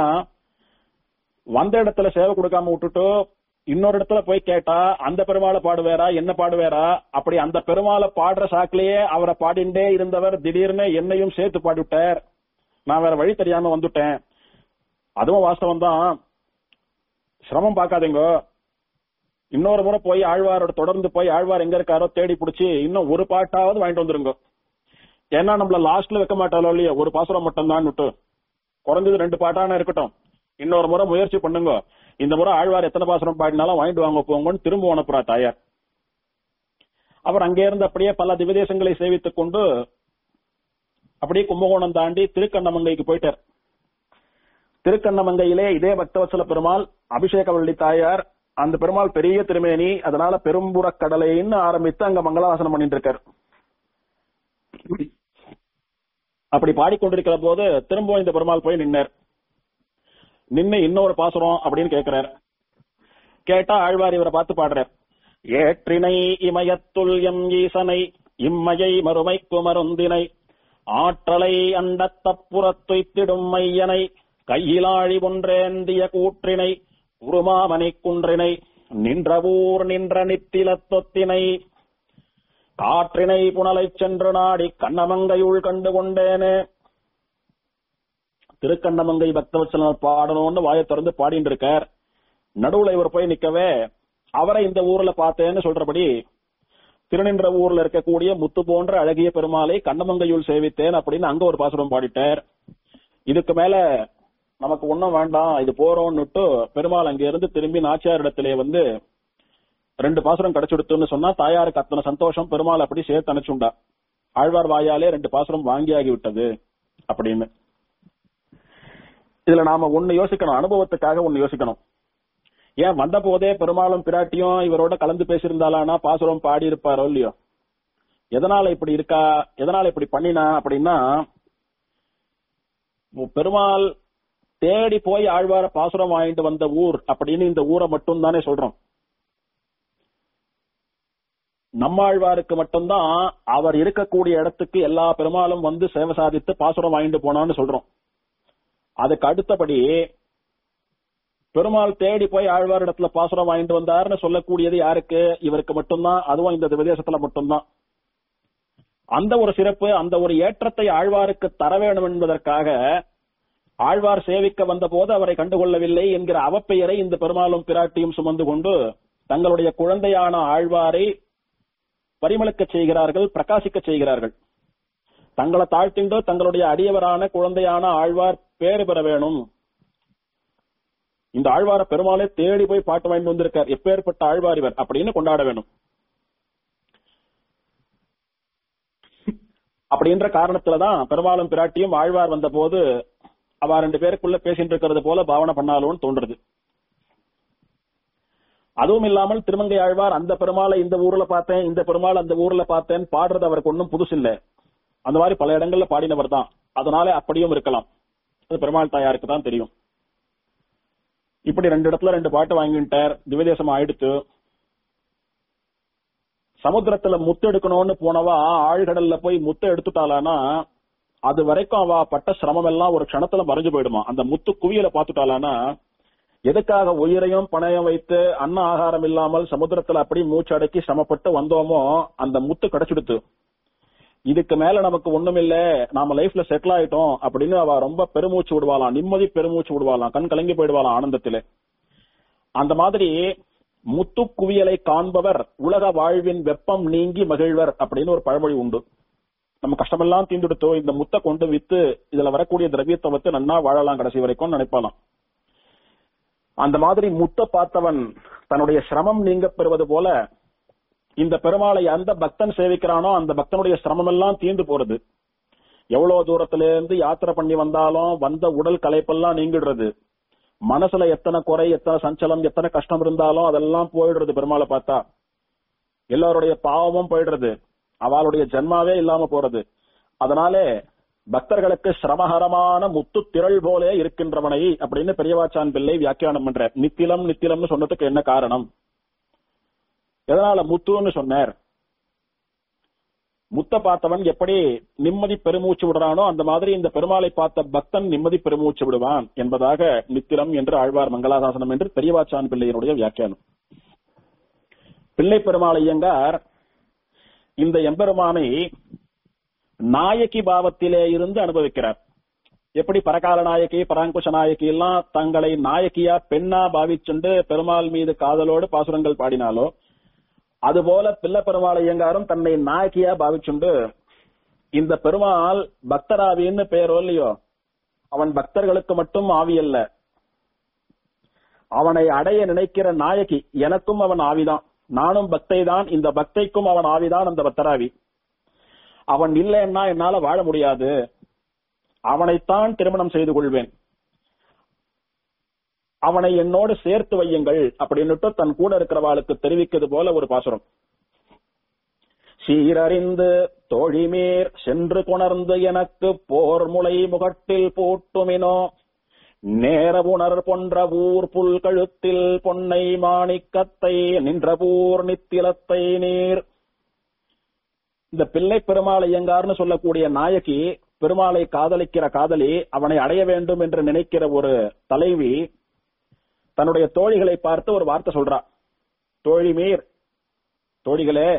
வந்த இடத்துல சேவை கொடுக்காம விட்டுட்டு இன்னொரு இடத்துல போய் கேட்டா அந்த பெருமாளை பாடுவேரா என்ன பாடுவேரா அப்படி அந்த பெருமாளை பாடுற சாக்கிலேயே அவரை பாடிண்டே இருந்தவர் திடீர்னு என்னையும் சேர்த்து பாடிவிட்டார் நான் வேற வழி தெரியாம வந்துட்டேன் அதுவும் வாஸ்தவம் தான் சிரமம் பார்க்காதீங்க இன்னொரு முறை போய் ஆழ்வாரோட தொடர்ந்து போய் ஆழ்வார் எங்க இருக்காரோ தேடி பிடிச்சி இன்னும் ஒரு பாட்டாவது வாங்கிட்டு வந்துருங்க ஏன்னா நம்மள லாஸ்ட்ல வைக்க மாட்டாலோ இல்லையா ஒரு பாசுரம் மட்டும் தான் விட்டு குறைஞ்சது ரெண்டு பாட்டான இருக்கட்டும் இன்னொரு முறை முயற்சி பண்ணுங்க இந்த முறை ஆழ்வார் எத்தனை பாசுரம் பாடினாலும் வாங்கிட்டு வாங்க போங்கன்னு திரும்ப அனுப்புறா தாயார் அவர் அங்கே இருந்து அப்படியே பல திவதேசங்களை சேவித்துக் கொண்டு அப்படியே கும்பகோணம் தாண்டி திருக்கண்ணமங்கைக்கு போயிட்டார் திருக்கண்ணமங்கையிலே இதே பக்தவத்சல பெருமாள் அபிஷேகவள்ளி தாயார் அந்த பெருமாள் பெரிய திருமேனி அதனால பெரும்புறக் கடலைன்னு ஆரம்பித்து அங்க மங்களாசனம் பண்ணிட்டு இருக்கார் அப்படி பாடிக்கொண்டிருக்கிற போது திரும்பவும் இந்த பெருமாள் போய் நின்னார் நின்னு இன்னொரு பாசுரம் அப்படின்னு கேட்கிறார் கேட்டா ஆழ்வார் இவரை பார்த்து பாடுறார் ஏற்றினை இமயத்துள் எம் ஈசனை இம்மையை மறுமைக்கு மருந்தினை ஆற்றலை அண்டத்தப்புறத்துய்த்திடும் மையனை கையிலாழி ஒன்றேந்திய கூற்றினை உருமாமனை குன்றினை நின்ற ஊர் நின்ற நித்தில தொத்தினை காற்றினை புனலைச் சென்று நாடி கண்ணமங்கையுள் கண்டு கொண்டேனே திருக்கண்ணமங்கை பக்தவச்சலர் பாடணும்னு வாயை திறந்து பாடிட்டு இருக்கார் நடுவுல இவர் போய் நிக்கவே அவரை இந்த ஊர்ல பார்த்தேன்னு சொல்றபடி திருநின்ற ஊர்ல இருக்கக்கூடிய முத்து போன்ற அழகிய பெருமாளை கண்ணமங்கையுள் சேவித்தேன் அப்படின்னு அங்க ஒரு பாசுரம் பாடிட்டார் இதுக்கு மேல நமக்கு ஒண்ணும் வேண்டாம் இது போறோம்னுட்டு பெருமாள் அங்க இருந்து திரும்பி நாச்சியாரிடத்திலே வந்து ரெண்டு பாசுரம் கிடைச்சுடுத்துன்னு சொன்னா தாயாருக்கு அத்தனை சந்தோஷம் பெருமாள் அப்படி சேர்த்து அனுச்சுண்டா ஆழ்வார் வாயாலே ரெண்டு பாசுரம் வாங்கியாகி விட்டது அப்படின்னு இதுல நாம ஒண்ணு யோசிக்கணும் அனுபவத்துக்காக ஒண்ணு யோசிக்கணும் ஏன் வந்த போதே பெருமாளும் பிராட்டியும் இவரோட கலந்து பேசியிருந்தாலானா பாசுரம் பாடி இருப்பாரோ இல்லையோ எதனால இப்படி இருக்கா எதனால இப்படி பண்ணினா அப்படின்னா பெருமாள் தேடி போய் ஆழ்வார பாசுரம் வாங்கிட்டு வந்த ஊர் அப்படின்னு இந்த ஊரை மட்டும் தானே சொல்றோம் நம்மாழ்வாருக்கு மட்டும்தான் அவர் இருக்கக்கூடிய இடத்துக்கு எல்லா பெருமாளும் வந்து சேவை சாதித்து பாசுரம் வாங்கிட்டு போனான்னு சொல்றோம் அதுக்கு அடுத்தபடி பெருமாள் தேடி போய் ஆழ்வார் இடத்துல பாசுரம் வாங்கிட்டு வந்தாருன்னு சொல்லக்கூடியது யாருக்கு இவருக்கு மட்டும்தான் அதுவும் இந்த விதேசத்துல மட்டும்தான் அந்த ஒரு சிறப்பு அந்த ஒரு ஏற்றத்தை ஆழ்வாருக்கு தர வேண்டும் என்பதற்காக ஆழ்வார் சேவிக்க வந்த போது அவரை கண்டுகொள்ளவில்லை என்கிற அவப்பெயரை இந்த பெருமாளும் பிராட்டியும் சுமந்து கொண்டு தங்களுடைய குழந்தையான ஆழ்வாரை பரிமளக்க செய்கிறார்கள் பிரகாசிக்க செய்கிறார்கள் தங்களை தாழ்த்திண்டு தங்களுடைய அடியவரான குழந்தையான ஆழ்வார் பேறு பெற வேணும் இந்த ஆழ்வார பெருமாளே தேடி போய் பாட்டு வாங்கிட்டு வந்திருக்கார் எப்பேற்பட்ட ஆழ்வார் இவர் அப்படின்னு கொண்டாட வேணும் அப்படின்ற காரணத்துலதான் பெருமாளும் பிராட்டியும் ஆழ்வார் வந்த போது அவ ரெண்டு பேருக்குள்ள பேசிட்டு இருக்கிறது போல பாவனை பண்ணாலோன்னு தோன்றது அதுவும் இல்லாமல் திருமங்கை ஆழ்வார் அந்த பெருமாளை இந்த ஊர்ல பார்த்தேன் இந்த பெருமாள் அந்த ஊர்ல பார்த்தேன் பாடுறது அவருக்கு ஒன்றும் புதுசு இல்ல அந்த மாதிரி பல இடங்கள்ல பாடினவர் தான் அதனால அப்படியும் இருக்கலாம் அது பெருமாள் தாயாருக்கு தான் தெரியும் இப்படி ரெண்டு இடத்துல ரெண்டு பாட்டு வாங்கிட்டார் திவதேசம் ஆயிடுத்து சமுத்திரத்துல முத்து எடுக்கணும்னு போனவா ஆழ்கடல்ல போய் முத்து எடுத்துட்டாளானா அது வரைக்கும் அவ பட்ட சிரமம் எல்லாம் ஒரு க்ஷணத்துல மறைஞ்சு போயிடுமா அந்த முத்து குவியலை பார்த்துட்டாளானா எதுக்காக உயிரையும் பணயம் வைத்து அன்ன ஆகாரம் இல்லாமல் சமுத்திரத்துல அப்படி மூச்சடக்கி சிரமப்பட்டு வந்தோமோ அந்த முத்து கிடைச்சிடுத்து இதுக்கு மேல நமக்கு ஒண்ணும் இல்ல நாம லைஃப்ல செட்டில் ஆயிட்டோம் அப்படின்னு அவ ரொம்ப பெருமூச்சு விடுவாளாம் நிம்மதி பெருமூச்சு விடுவாளாம் கண் கலங்கி போயிடுவாளாம் ஆனந்தத்திலே அந்த மாதிரி முத்து குவியலை காண்பவர் உலக வாழ்வின் வெப்பம் நீங்கி மகிழ்வர் அப்படின்னு ஒரு பழமொழி உண்டு நம்ம கஷ்டமெல்லாம் தீந்துடுத்தோ இந்த முத்தை கொண்டு வித்து இதுல வரக்கூடிய திரவியத்தை வச்சு நன்னா வாழலாம் கடைசி வரைக்கும் நினைப்பாலாம் அந்த மாதிரி முத்த பார்த்தவன் தன்னுடைய சிரமம் நீங்க பெறுவது போல இந்த பெருமாளை அந்த பக்தன் சேவிக்கிறானோ அந்த பக்தனுடைய சிரமம் எல்லாம் தீர்ந்து போறது எவ்வளவு தூரத்துல இருந்து யாத்திரை பண்ணி வந்தாலும் வந்த உடல் களைப்பெல்லாம் நீங்கிடுறது மனசுல எத்தனை குறை எத்தனை சஞ்சலம் எத்தனை கஷ்டம் இருந்தாலும் அதெல்லாம் போயிடுறது பெருமாளை பார்த்தா எல்லாருடைய பாவமும் போயிடுறது அவளுடைய ஜென்மாவே இல்லாம போறது அதனாலே பக்தர்களுக்கு சிரமகரமான முத்து திரள் போலே இருக்கின்றவனை அப்படின்னு பெரியவாச்சான் பிள்ளை வியாக்கியானம் பண்ற நித்திலம் நித்திலம்னு சொன்னதுக்கு என்ன காரணம் எதனால முத்துன்னு சொன்னார் முத்த பார்த்தவன் எப்படி நிம்மதி பெருமூச்சு விடுறானோ அந்த மாதிரி இந்த பெருமாளை பார்த்த பக்தன் நிம்மதி பெருமூச்சு விடுவான் என்பதாக நித்திலம் என்று ஆழ்வார் மங்களாசாசனம் என்று பெரியவாச்சான் பிள்ளையினுடைய வியாக்கியானம் பிள்ளை பெருமாள் ஐயங்கார் இந்த எம்பெருமானை நாயகி பாவத்திலே இருந்து அனுபவிக்கிறார் எப்படி பரகால நாயகி பராங்குஷ நாயகி எல்லாம் தங்களை நாயகியா பெண்ணா பாவிச்சுண்டு பெருமாள் மீது காதலோடு பாசுரங்கள் பாடினாலோ அதுபோல பிள்ள பெருமாள் ஐயங்காரும் தன்னை நாயகியா பாவிச்சுண்டு இந்த பெருமாள் பக்தராவின்னு பேரோ இல்லையோ அவன் பக்தர்களுக்கு மட்டும் ஆவி அல்ல அவனை அடைய நினைக்கிற நாயகி எனக்கும் அவன் ஆவிதான் நானும் பக்தை தான் இந்த பக்தைக்கும் அவன் ஆவிதான் அந்த பக்தராவி அவன் இல்லைன்னா என்னால வாழ முடியாது அவனைத்தான் திருமணம் செய்து கொள்வேன் அவனை என்னோடு சேர்த்து வையுங்கள் அப்படின்னுட்டு தன் கூட இருக்கிறவாளுக்கு தெரிவிக்கிறது போல ஒரு பாசுரம் சீரறிந்து தோழிமேர் சென்று கொணர்ந்து எனக்கு போர் முளை முகட்டில் போட்டுமினோ நேரவுணர் பொன்ற ஊர் புல் கழுத்தில் பொன்னை மாணிக்கத்தை நின்றபூர் நித்திலத்தை நீர் இந்த பிள்ளை பெருமாள் ஐயங்கார்னு சொல்லக்கூடிய நாயகி பெருமாளை காதலிக்கிற காதலி அவனை அடைய வேண்டும் என்று நினைக்கிற ஒரு தலைவி தன்னுடைய தோழிகளை பார்த்து ஒரு வார்த்தை சொல்றா தோழிமீர் தோழிகளே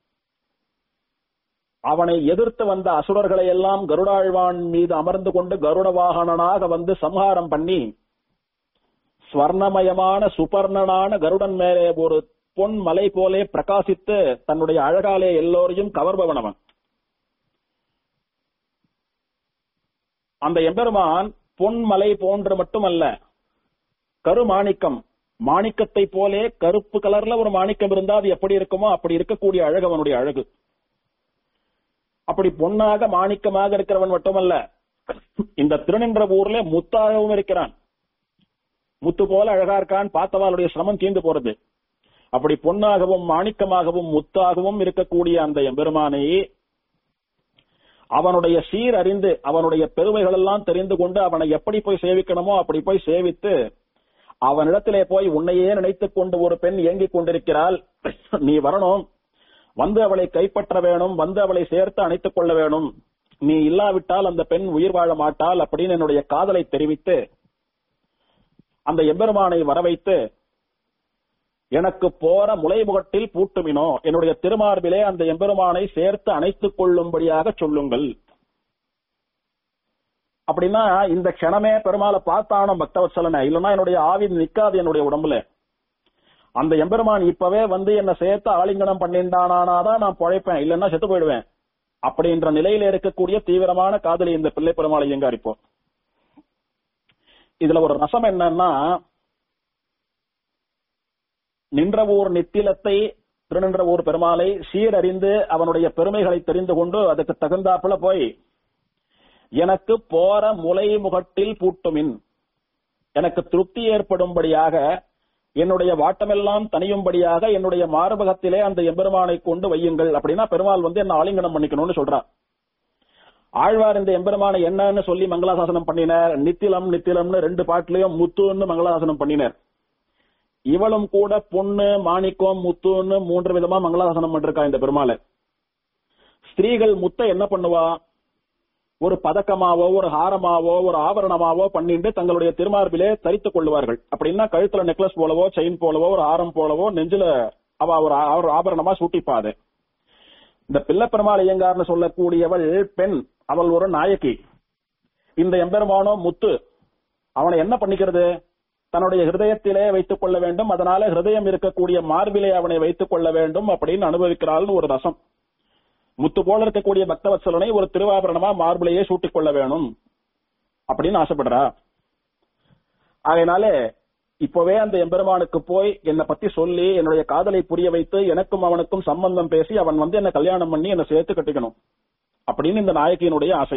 அவனை எதிர்த்து வந்த அசுரர்களை எல்லாம் கருடாழ்வான் மீது அமர்ந்து கொண்டு கருட வாகனனாக வந்து சம்ஹாரம் பண்ணி ஸ்வர்ணமயமான சுபர்ணனான கருடன் மேலே ஒரு பொன் மலை போலே பிரகாசித்து தன்னுடைய அழகாலே எல்லோரையும் கவர்பவன் அவன் அந்த எம்பெருமான் பொன் மலை போன்று மட்டுமல்ல கருமாணிக்கம் மாணிக்கத்தை போலே கருப்பு கலர்ல ஒரு மாணிக்கம் இருந்தா அது எப்படி இருக்குமோ அப்படி இருக்கக்கூடிய அழகு அவனுடைய அழகு அப்படி பொன்னாக மாணிக்கமாக இருக்கிறவன் மட்டுமல்ல இந்த திருநின்ற ஊர்ல முத்தாகவும் இருக்கிறான் முத்து போல அழகா இருக்கான் பார்த்தவாளுடைய சிரமம் தீர்ந்து போறது அப்படி பொன்னாகவும் மாணிக்கமாகவும் முத்தாகவும் இருக்கக்கூடிய அந்த எம்பெருமானை அவனுடைய சீர் அறிந்து அவனுடைய பெருமைகள் எல்லாம் தெரிந்து கொண்டு அவனை எப்படி போய் சேவிக்கணுமோ அப்படி போய் சேவித்து அவனிடத்திலே போய் உன்னையே நினைத்துக் கொண்டு ஒரு பெண் இயங்கிக் கொண்டிருக்கிறாள் நீ வரணும் வந்து அவளை கைப்பற்ற வேணும் வந்து அவளை சேர்த்து அணைத்துக் கொள்ள வேணும் நீ இல்லாவிட்டால் அந்த பெண் உயிர் வாழ மாட்டாள் அப்படின்னு என்னுடைய காதலை தெரிவித்து அந்த எம்பெருமானை வரவைத்து எனக்கு போற முளைமுகட்டில் பூட்டுமினோ என்னுடைய திருமார்பிலே அந்த எம்பெருமானை சேர்த்து அணைத்துக் கொள்ளும்படியாக சொல்லுங்கள் அப்படின்னா இந்த க்ஷணமே பெருமாளை பார்த்தானோ பக்தவத்சலனை இல்லைன்னா என்னுடைய ஆவி நிக்காது என்னுடைய உடம்புல அந்த எம்பெருமான் இப்பவே வந்து என்ன சேர்த்து ஆலிங்கனம் பண்ணிண்டானாதான் நான் பொழைப்பேன் இல்லைன்னா செத்து போயிடுவேன் அப்படின்ற நிலையில இருக்கக்கூடிய தீவிரமான காதலி இந்த பிள்ளை பெருமாள் ஐயங்கார் இப்போ இதுல ஒரு ரசம் என்னன்னா நின்றவூர் நித்திலத்தை திருநின்றவூர் பெருமாளை சீரறிந்து அவனுடைய பெருமைகளை தெரிந்து கொண்டு அதுக்கு தகுந்தாப்புல போய் எனக்கு போற முலை முகட்டில் பூட்டுமின் எனக்கு திருப்தி ஏற்படும்படியாக என்னுடைய வாட்டமெல்லாம் தனியும்படியாக என்னுடைய மார்பகத்திலே அந்த எம்பெருமானை கொண்டு வையுங்கள் அப்படின்னா பெருமாள் வந்து என்ன ஆலிங்கனம் பண்ணிக்கணும்னு சொல்றார் ஆழ்வார் இந்த எம்பெருமானை என்னன்னு சொல்லி மங்களாசாசனம் பண்ணினார் நித்திலம் நித்திலம்னு ரெண்டு பாட்டுலயும் முத்துன்னு மங்களாசாசனம் பண்ணினார் இவளும் கூட பொண்ணு மாணிக்கம் முத்துன்னு மூன்று விதமா மங்களாசாசனம் பண்ணிருக்கா இந்த பெருமாளை ஸ்திரீகள் முத்தை என்ன பண்ணுவா ஒரு பதக்கமாவோ ஒரு ஹாரமாவோ ஒரு ஆபரணமாவோ பண்ணிட்டு தங்களுடைய திருமார்பிலே தரித்துக் கொள்வார்கள் அப்படின்னா கழுத்துல நெக்லஸ் போலவோ செயின் போலவோ ஒரு ஆரம் போலவோ நெஞ்சில அவ ஒரு ஆ- ஒரு ஆபரணமா சூட்டிப்பாது இந்த பிள்ளை பெருமாள் ஐயங்கார்னு சொல்லக்கூடியவள் பெண் அவள் ஒரு நாயகி இந்த எம்பெருமானோ முத்து அவனை என்ன பண்ணிக்கிறது தன்னுடைய ஹிருதயத்திலே வைத்துக் கொள்ள வேண்டும் அதனால ஹிருதயம் இருக்கக்கூடிய மார்பிலே அவனை வைத்துக் கொள்ள வேண்டும் அப்படின்னு அனுபவிக்கிறாள்னு ஒரு ரசம் முத்து போல இருக்கக்கூடிய பக்தவத்சலனை ஒரு திருவாபரணமா மார்பிளையே சூட்டிக் கொள்ள வேணும் அப்படின்னு ஆசைப்படுறா ஆகையினாலே இப்பவே அந்த எம்பெருமானுக்கு போய் என்னை பத்தி சொல்லி என்னுடைய காதலை புரிய வைத்து எனக்கும் அவனுக்கும் சம்பந்தம் பேசி அவன் வந்து என்ன கல்யாணம் பண்ணி என்ன சேர்த்து கட்டிக்கணும் அப்படின்னு இந்த நாயகியினுடைய ஆசை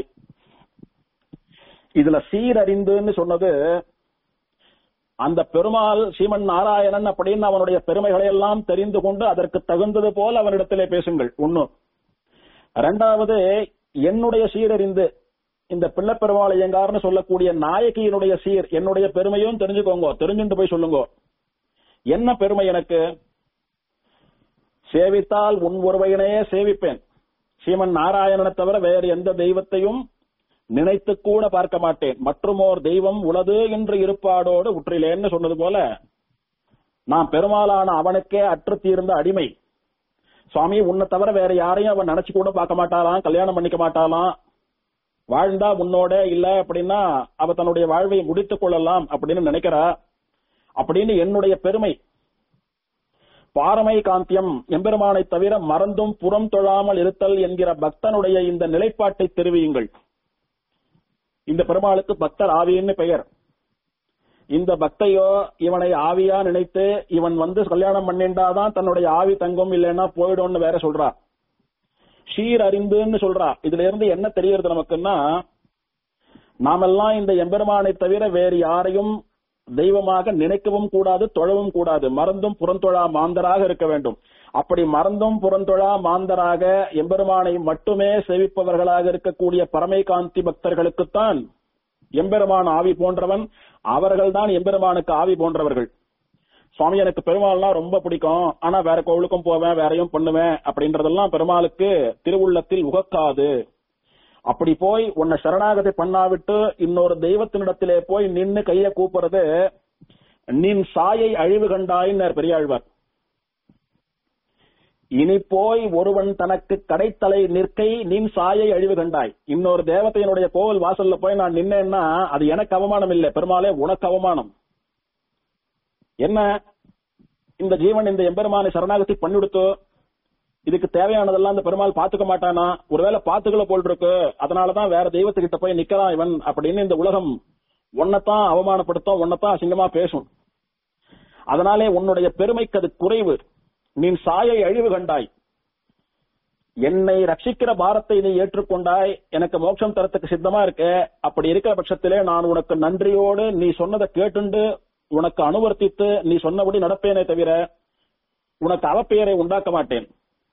இதுல சீரறிந்துன்னு சொன்னது அந்த பெருமாள் சீமன் நாராயணன் அப்படின்னு அவனுடைய பெருமைகளை எல்லாம் தெரிந்து கொண்டு அதற்கு தகுந்தது போல் அவனிடத்திலே பேசுங்கள் ஒண்ணு ரெண்டாவது என்னுடைய சீரறிந்து இந்த பிள்ளை பெருமாள் ஐயங்கார்னு சொல்லக்கூடிய நாயகியினுடைய சீர் என்னுடைய பெருமையும் தெரிஞ்சுக்கோங்க தெரிஞ்சுட்டு போய் சொல்லுங்க என்ன பெருமை எனக்கு சேவித்தால் உன் ஒருவையனையே சேவிப்பேன் சீமன் நாராயணனை தவிர வேறு எந்த தெய்வத்தையும் நினைத்து கூட பார்க்க மாட்டேன் மற்றுமோர் தெய்வம் உளது என்று இருப்பாடோடு உற்றிலேன்னு சொன்னது போல நான் பெருமாளான அவனுக்கே அற்று தீர்ந்த அடிமை சுவாமி உன்னை தவிர வேற யாரையும் அவன் நினைச்சு கூட பார்க்க மாட்டாளாம் கல்யாணம் பண்ணிக்க மாட்டாளாம் வாழ்ந்தா உன்னோட இல்ல அப்படின்னா அவ தன்னுடைய வாழ்வை முடித்துக் கொள்ளலாம் அப்படின்னு நினைக்கிறா அப்படின்னு என்னுடைய பெருமை பாரமை காந்தியம் எம்பெருமானை தவிர மறந்தும் புறம் தொழாமல் இருத்தல் என்கிற பக்தனுடைய இந்த நிலைப்பாட்டை தெரிவியுங்கள் இந்த பெருமாளுக்கு பக்தர் ஆவின்னு பெயர் இந்த பக்தையோ இவனை ஆவியா நினைத்து இவன் வந்து கல்யாணம் பண்ணிண்டாதான் தன்னுடைய ஆவி தங்கும் இல்லைன்னா போயிடும்னு வேற சொல்றா ஷீர் அறிந்துன்னு சொல்றா இதுல இருந்து என்ன தெரியறது நமக்குன்னா நாமெல்லாம் இந்த எம்பெருமானை தவிர வேறு யாரையும் தெய்வமாக நினைக்கவும் கூடாது தொழவும் கூடாது மறந்தும் புறந்தொழா மாந்தராக இருக்க வேண்டும் அப்படி மறந்தும் புறந்தொழா மாந்தராக எம்பெருமானை மட்டுமே சேவிப்பவர்களாக இருக்கக்கூடிய பரமை காந்தி பக்தர்களுக்குத்தான் எம்பெருமான் ஆவி போன்றவன் அவர்கள்தான் எம்பெருமானுக்கு ஆவி போன்றவர்கள் சுவாமி எனக்கு பெருமாள்னா ரொம்ப பிடிக்கும் ஆனா வேற கோவிலுக்கும் போவேன் வேறையும் பண்ணுவேன் அப்படின்றதெல்லாம் பெருமாளுக்கு திருவுள்ளத்தில் உகக்காது அப்படி போய் உன்னை சரணாகதி பண்ணாவிட்டு இன்னொரு தெய்வத்தினிடத்திலே போய் நின்னு கைய கூப்புறது நின் சாயை அழிவு கண்டாயின்னர் பெரியாழ்வார் இனி போய் ஒருவன் தனக்கு கடைத்தலை நிற்கை நின் சாயை அழிவு கண்டாய் இன்னொரு தேவதையினுடைய கோவில் வாசல்ல போய் நான் நின்னேன்னா அது எனக்கு அவமானம் இல்லை பெருமாளே உனக்கு அவமானம் என்ன இந்த ஜீவன் இந்த எம்பெருமானை சரணாகதி பண்ணிவிடுத்து இதுக்கு தேவையானதெல்லாம் இந்த பெருமாள் பாத்துக்க மாட்டானா ஒருவேளை பாத்துக்கல போல் இருக்கு அதனாலதான் வேற தெய்வத்துக்கிட்ட போய் நிக்கலாம் இவன் அப்படின்னு இந்த உலகம் உன்னைத்தான் அவமானப்படுத்தும் உன்னைத்தான் அசிங்கமா பேசும் அதனாலே உன்னுடைய பெருமைக்கு அது குறைவு நீ சாயை அழிவு கண்டாய் என்னை ரட்சிக்கிற பாரத்தை நீ ஏற்றுக்கொண்டாய் எனக்கு மோட்சம் தரத்துக்கு சித்தமா இருக்க அப்படி இருக்கிற பட்சத்திலே நான் உனக்கு நன்றியோடு நீ சொன்னதை கேட்டுண்டு உனக்கு அனுவர்த்தித்து நீ சொன்னபடி நடப்பேனே தவிர உனக்கு அவப்பெயரை உண்டாக்க மாட்டேன்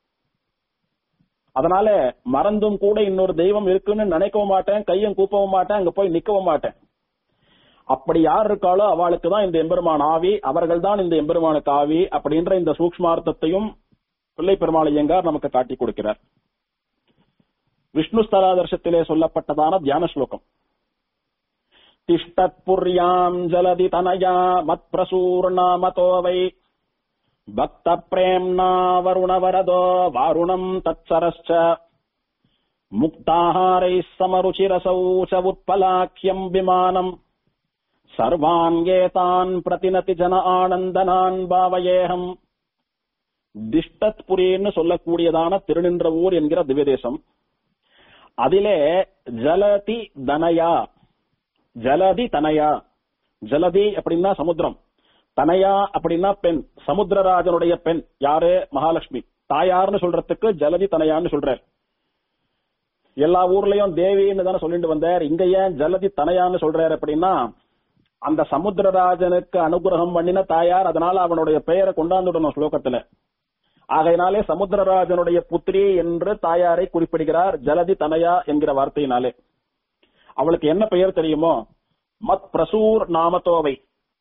அதனால மறந்தும் கூட இன்னொரு தெய்வம் இருக்குன்னு நினைக்கவும் மாட்டேன் கையும் கூப்பவும் மாட்டேன் அங்க போய் நிக்கவும் மாட்டேன் அப்படி யார் இருக்காளோ அவளுக்கு தான் இந்த எம்பெருமான் ஆவி அவர்கள் தான் இந்த எம்பெருமானுக்கு ஆவி அப்படின்ற இந்த சூக்ஷ்மார்த்தத்தையும் பிள்ளை பெருமாள் ஐயங்கார் நமக்கு காட்டி கொடுக்கிறார் விஷ்ணு ஸ்தலாதர்ஷத்திலே சொல்லப்பட்டதான தியான ஸ்லோகம் திஷ்டத்புர்யாம் ஜலதி தனயா மத் பிரசூர்ணாமதோ வை பக்த பிரேம்னா வருணவரதோ வாருணம் தத்சரஸ்ச முக்தாஹாரை சமருச்சிரசௌ ச உத்பலாக்கியம் விமானம் சர்வான் ஏதான் பிரதினதி ஜன ஆனந்தனான் பாவயேகம் திஷ்டத்புரின்னு சொல்லக்கூடியதான திருநின்ற ஊர் என்கிற திவ்யதேசம் அதிலே ஜலதி தனயா ஜலதி தனயா ஜலதி அப்படின்னா சமுத்திரம் தனயா அப்படின்னா பெண் சமுத்திரராஜனுடைய பெண் யாரு மகாலட்சுமி தாயார்னு சொல்றதுக்கு ஜலதி தனயான்னு சொல்றார் எல்லா ஊர்லயும் தேவின்னு தானே சொல்லிட்டு வந்தார் இங்க ஏன் ஜலதி தனயான்னு சொல்றாரு அப்படின்னா அந்த சமுத்திரராஜனுக்கு அனுகிரகம் பண்ணின தாயார் அதனால அவனுடைய பெயரை கொண்டாந்துடணும் ஸ்லோகத்துல ஆகையினாலே சமுத்திரராஜனுடைய புத்திரி என்று தாயாரை குறிப்பிடுகிறார் ஜலதி தனயா என்கிற வார்த்தையினாலே அவளுக்கு என்ன பெயர் தெரியுமோ மத் பிரசூர் நாமத்தோவை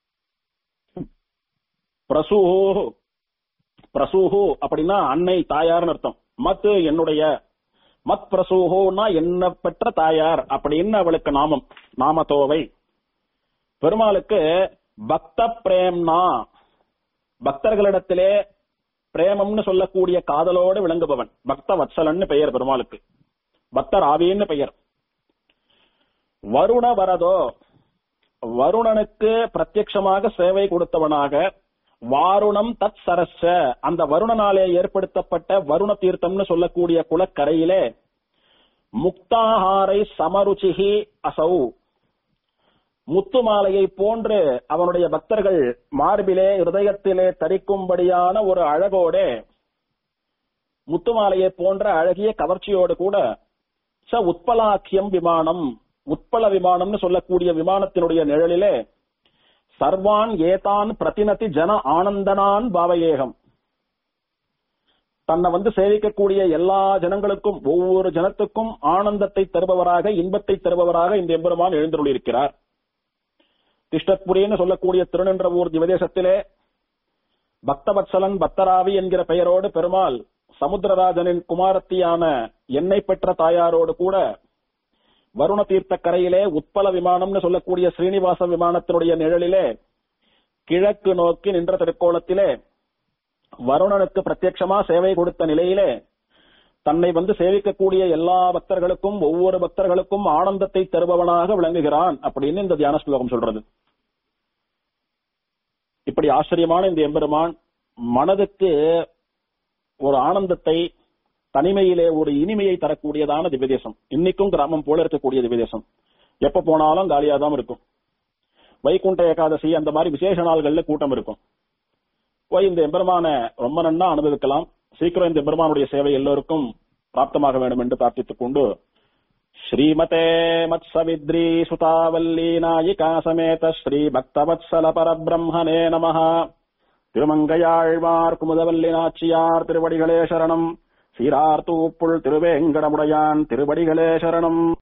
பிரசூஹு பிரசூஹு அப்படின்னா அன்னை தாயார்னு அர்த்தம் மத் என்னுடைய மத் பிரசூஹுனா என்ன பெற்ற தாயார் அப்படின்னு அவளுக்கு நாமம் நாமத்தோவை பெருமாளுக்கு பக்த பிரேம்னா பக்தர்களிடத்திலே பிரேமம்னு சொல்லக்கூடிய காதலோடு விளங்குபவன் பக்த வத்சலன்னு பெயர் பெருமாளுக்கு பக்தர் ஆவின்னு பெயர் வருண வரதோ வருணனுக்கு பிரத்யட்சமாக சேவை கொடுத்தவனாக வாருணம் தத் சரஸ்ஸ அந்த வருணனாலே ஏற்படுத்தப்பட்ட வருண தீர்த்தம்னு சொல்லக்கூடிய குளக்கரையிலே முக்தாஹாரை சமருச்சிகி அசௌ முத்து மாலையை போன்று அவனுடைய பக்தர்கள் மார்பிலே இருதயத்திலே தரிக்கும்படியான ஒரு அழகோட முத்து மாலையை போன்ற அழகிய கவர்ச்சியோடு கூட ச உத்பலாக்கியம் விமானம் உட்பல விமானம்னு சொல்லக்கூடிய விமானத்தினுடைய நிழலிலே சர்வான் ஏதான் பிரதினதி ஜன ஆனந்தனான் பாவயேகம் தன்னை வந்து சேவிக்கக்கூடிய எல்லா ஜனங்களுக்கும் ஒவ்வொரு ஜனத்துக்கும் ஆனந்தத்தை தருபவராக இன்பத்தை தருபவராக இந்த எம்பெருமான் எழுந்தருளியிருக்கிறார் திஷ்டத்புரின்னு சொல்லக்கூடிய திருநின்ற ஊர் திவதேசத்திலே பக்தவத்சலன் பக்தராவி என்கிற பெயரோடு பெருமாள் சமுத்திரராஜனின் குமாரத்தியான எண்ணெய் பெற்ற தாயாரோடு கூட வருண தீர்த்த கரையிலே உட்பல விமானம்னு சொல்லக்கூடிய ஸ்ரீனிவாச விமானத்தினுடைய நிழலிலே கிழக்கு நோக்கி நின்ற திருக்கோலத்திலே வருணனுக்கு பிரத்யட்சமா சேவை கொடுத்த நிலையிலே தன்னை வந்து சேவிக்கக்கூடிய எல்லா பக்தர்களுக்கும் ஒவ்வொரு பக்தர்களுக்கும் ஆனந்தத்தை தருபவனாக விளங்குகிறான் அப்படின்னு இந்த தியான ஸ்லோகம் சொல்றது இப்படி ஆச்சரியமான இந்த எம்பெருமான் மனதுக்கு ஒரு ஆனந்தத்தை தனிமையிலே ஒரு இனிமையை தரக்கூடியதான திவ்யதேசம் இன்னைக்கும் கிராமம் போல இருக்கக்கூடிய திவ்யதேசம் எப்ப போனாலும் காலியா தான் இருக்கும் வைகுண்ட ஏகாதசி அந்த மாதிரி விசேஷ நாள்கள்ல கூட்டம் இருக்கும் போய் இந்த எம்பெருமான ரொம்ப நன்னா அனுபவிக்கலாம் சீக்கிரம் இந்த எம்பெருமானுடைய சேவை எல்லோருக்கும் பிராப்தமாக வேண்டும் என்று பிரார்த்தித்துக் கொண்டு ஸ்ரீமதே மத்சவித்ரி சுதாவல்லி நாயிகா சமேத ஸ்ரீ பக்தவத்சல பரபிரம்மனே நமஹ திருமங்கையாழ்வார் குமுதவல்லி நாச்சியார் திருவடிகளே சரணம் சீரார் தூப்புள் திருவேங்கடமுடையான் திருவடிகளே சரணம்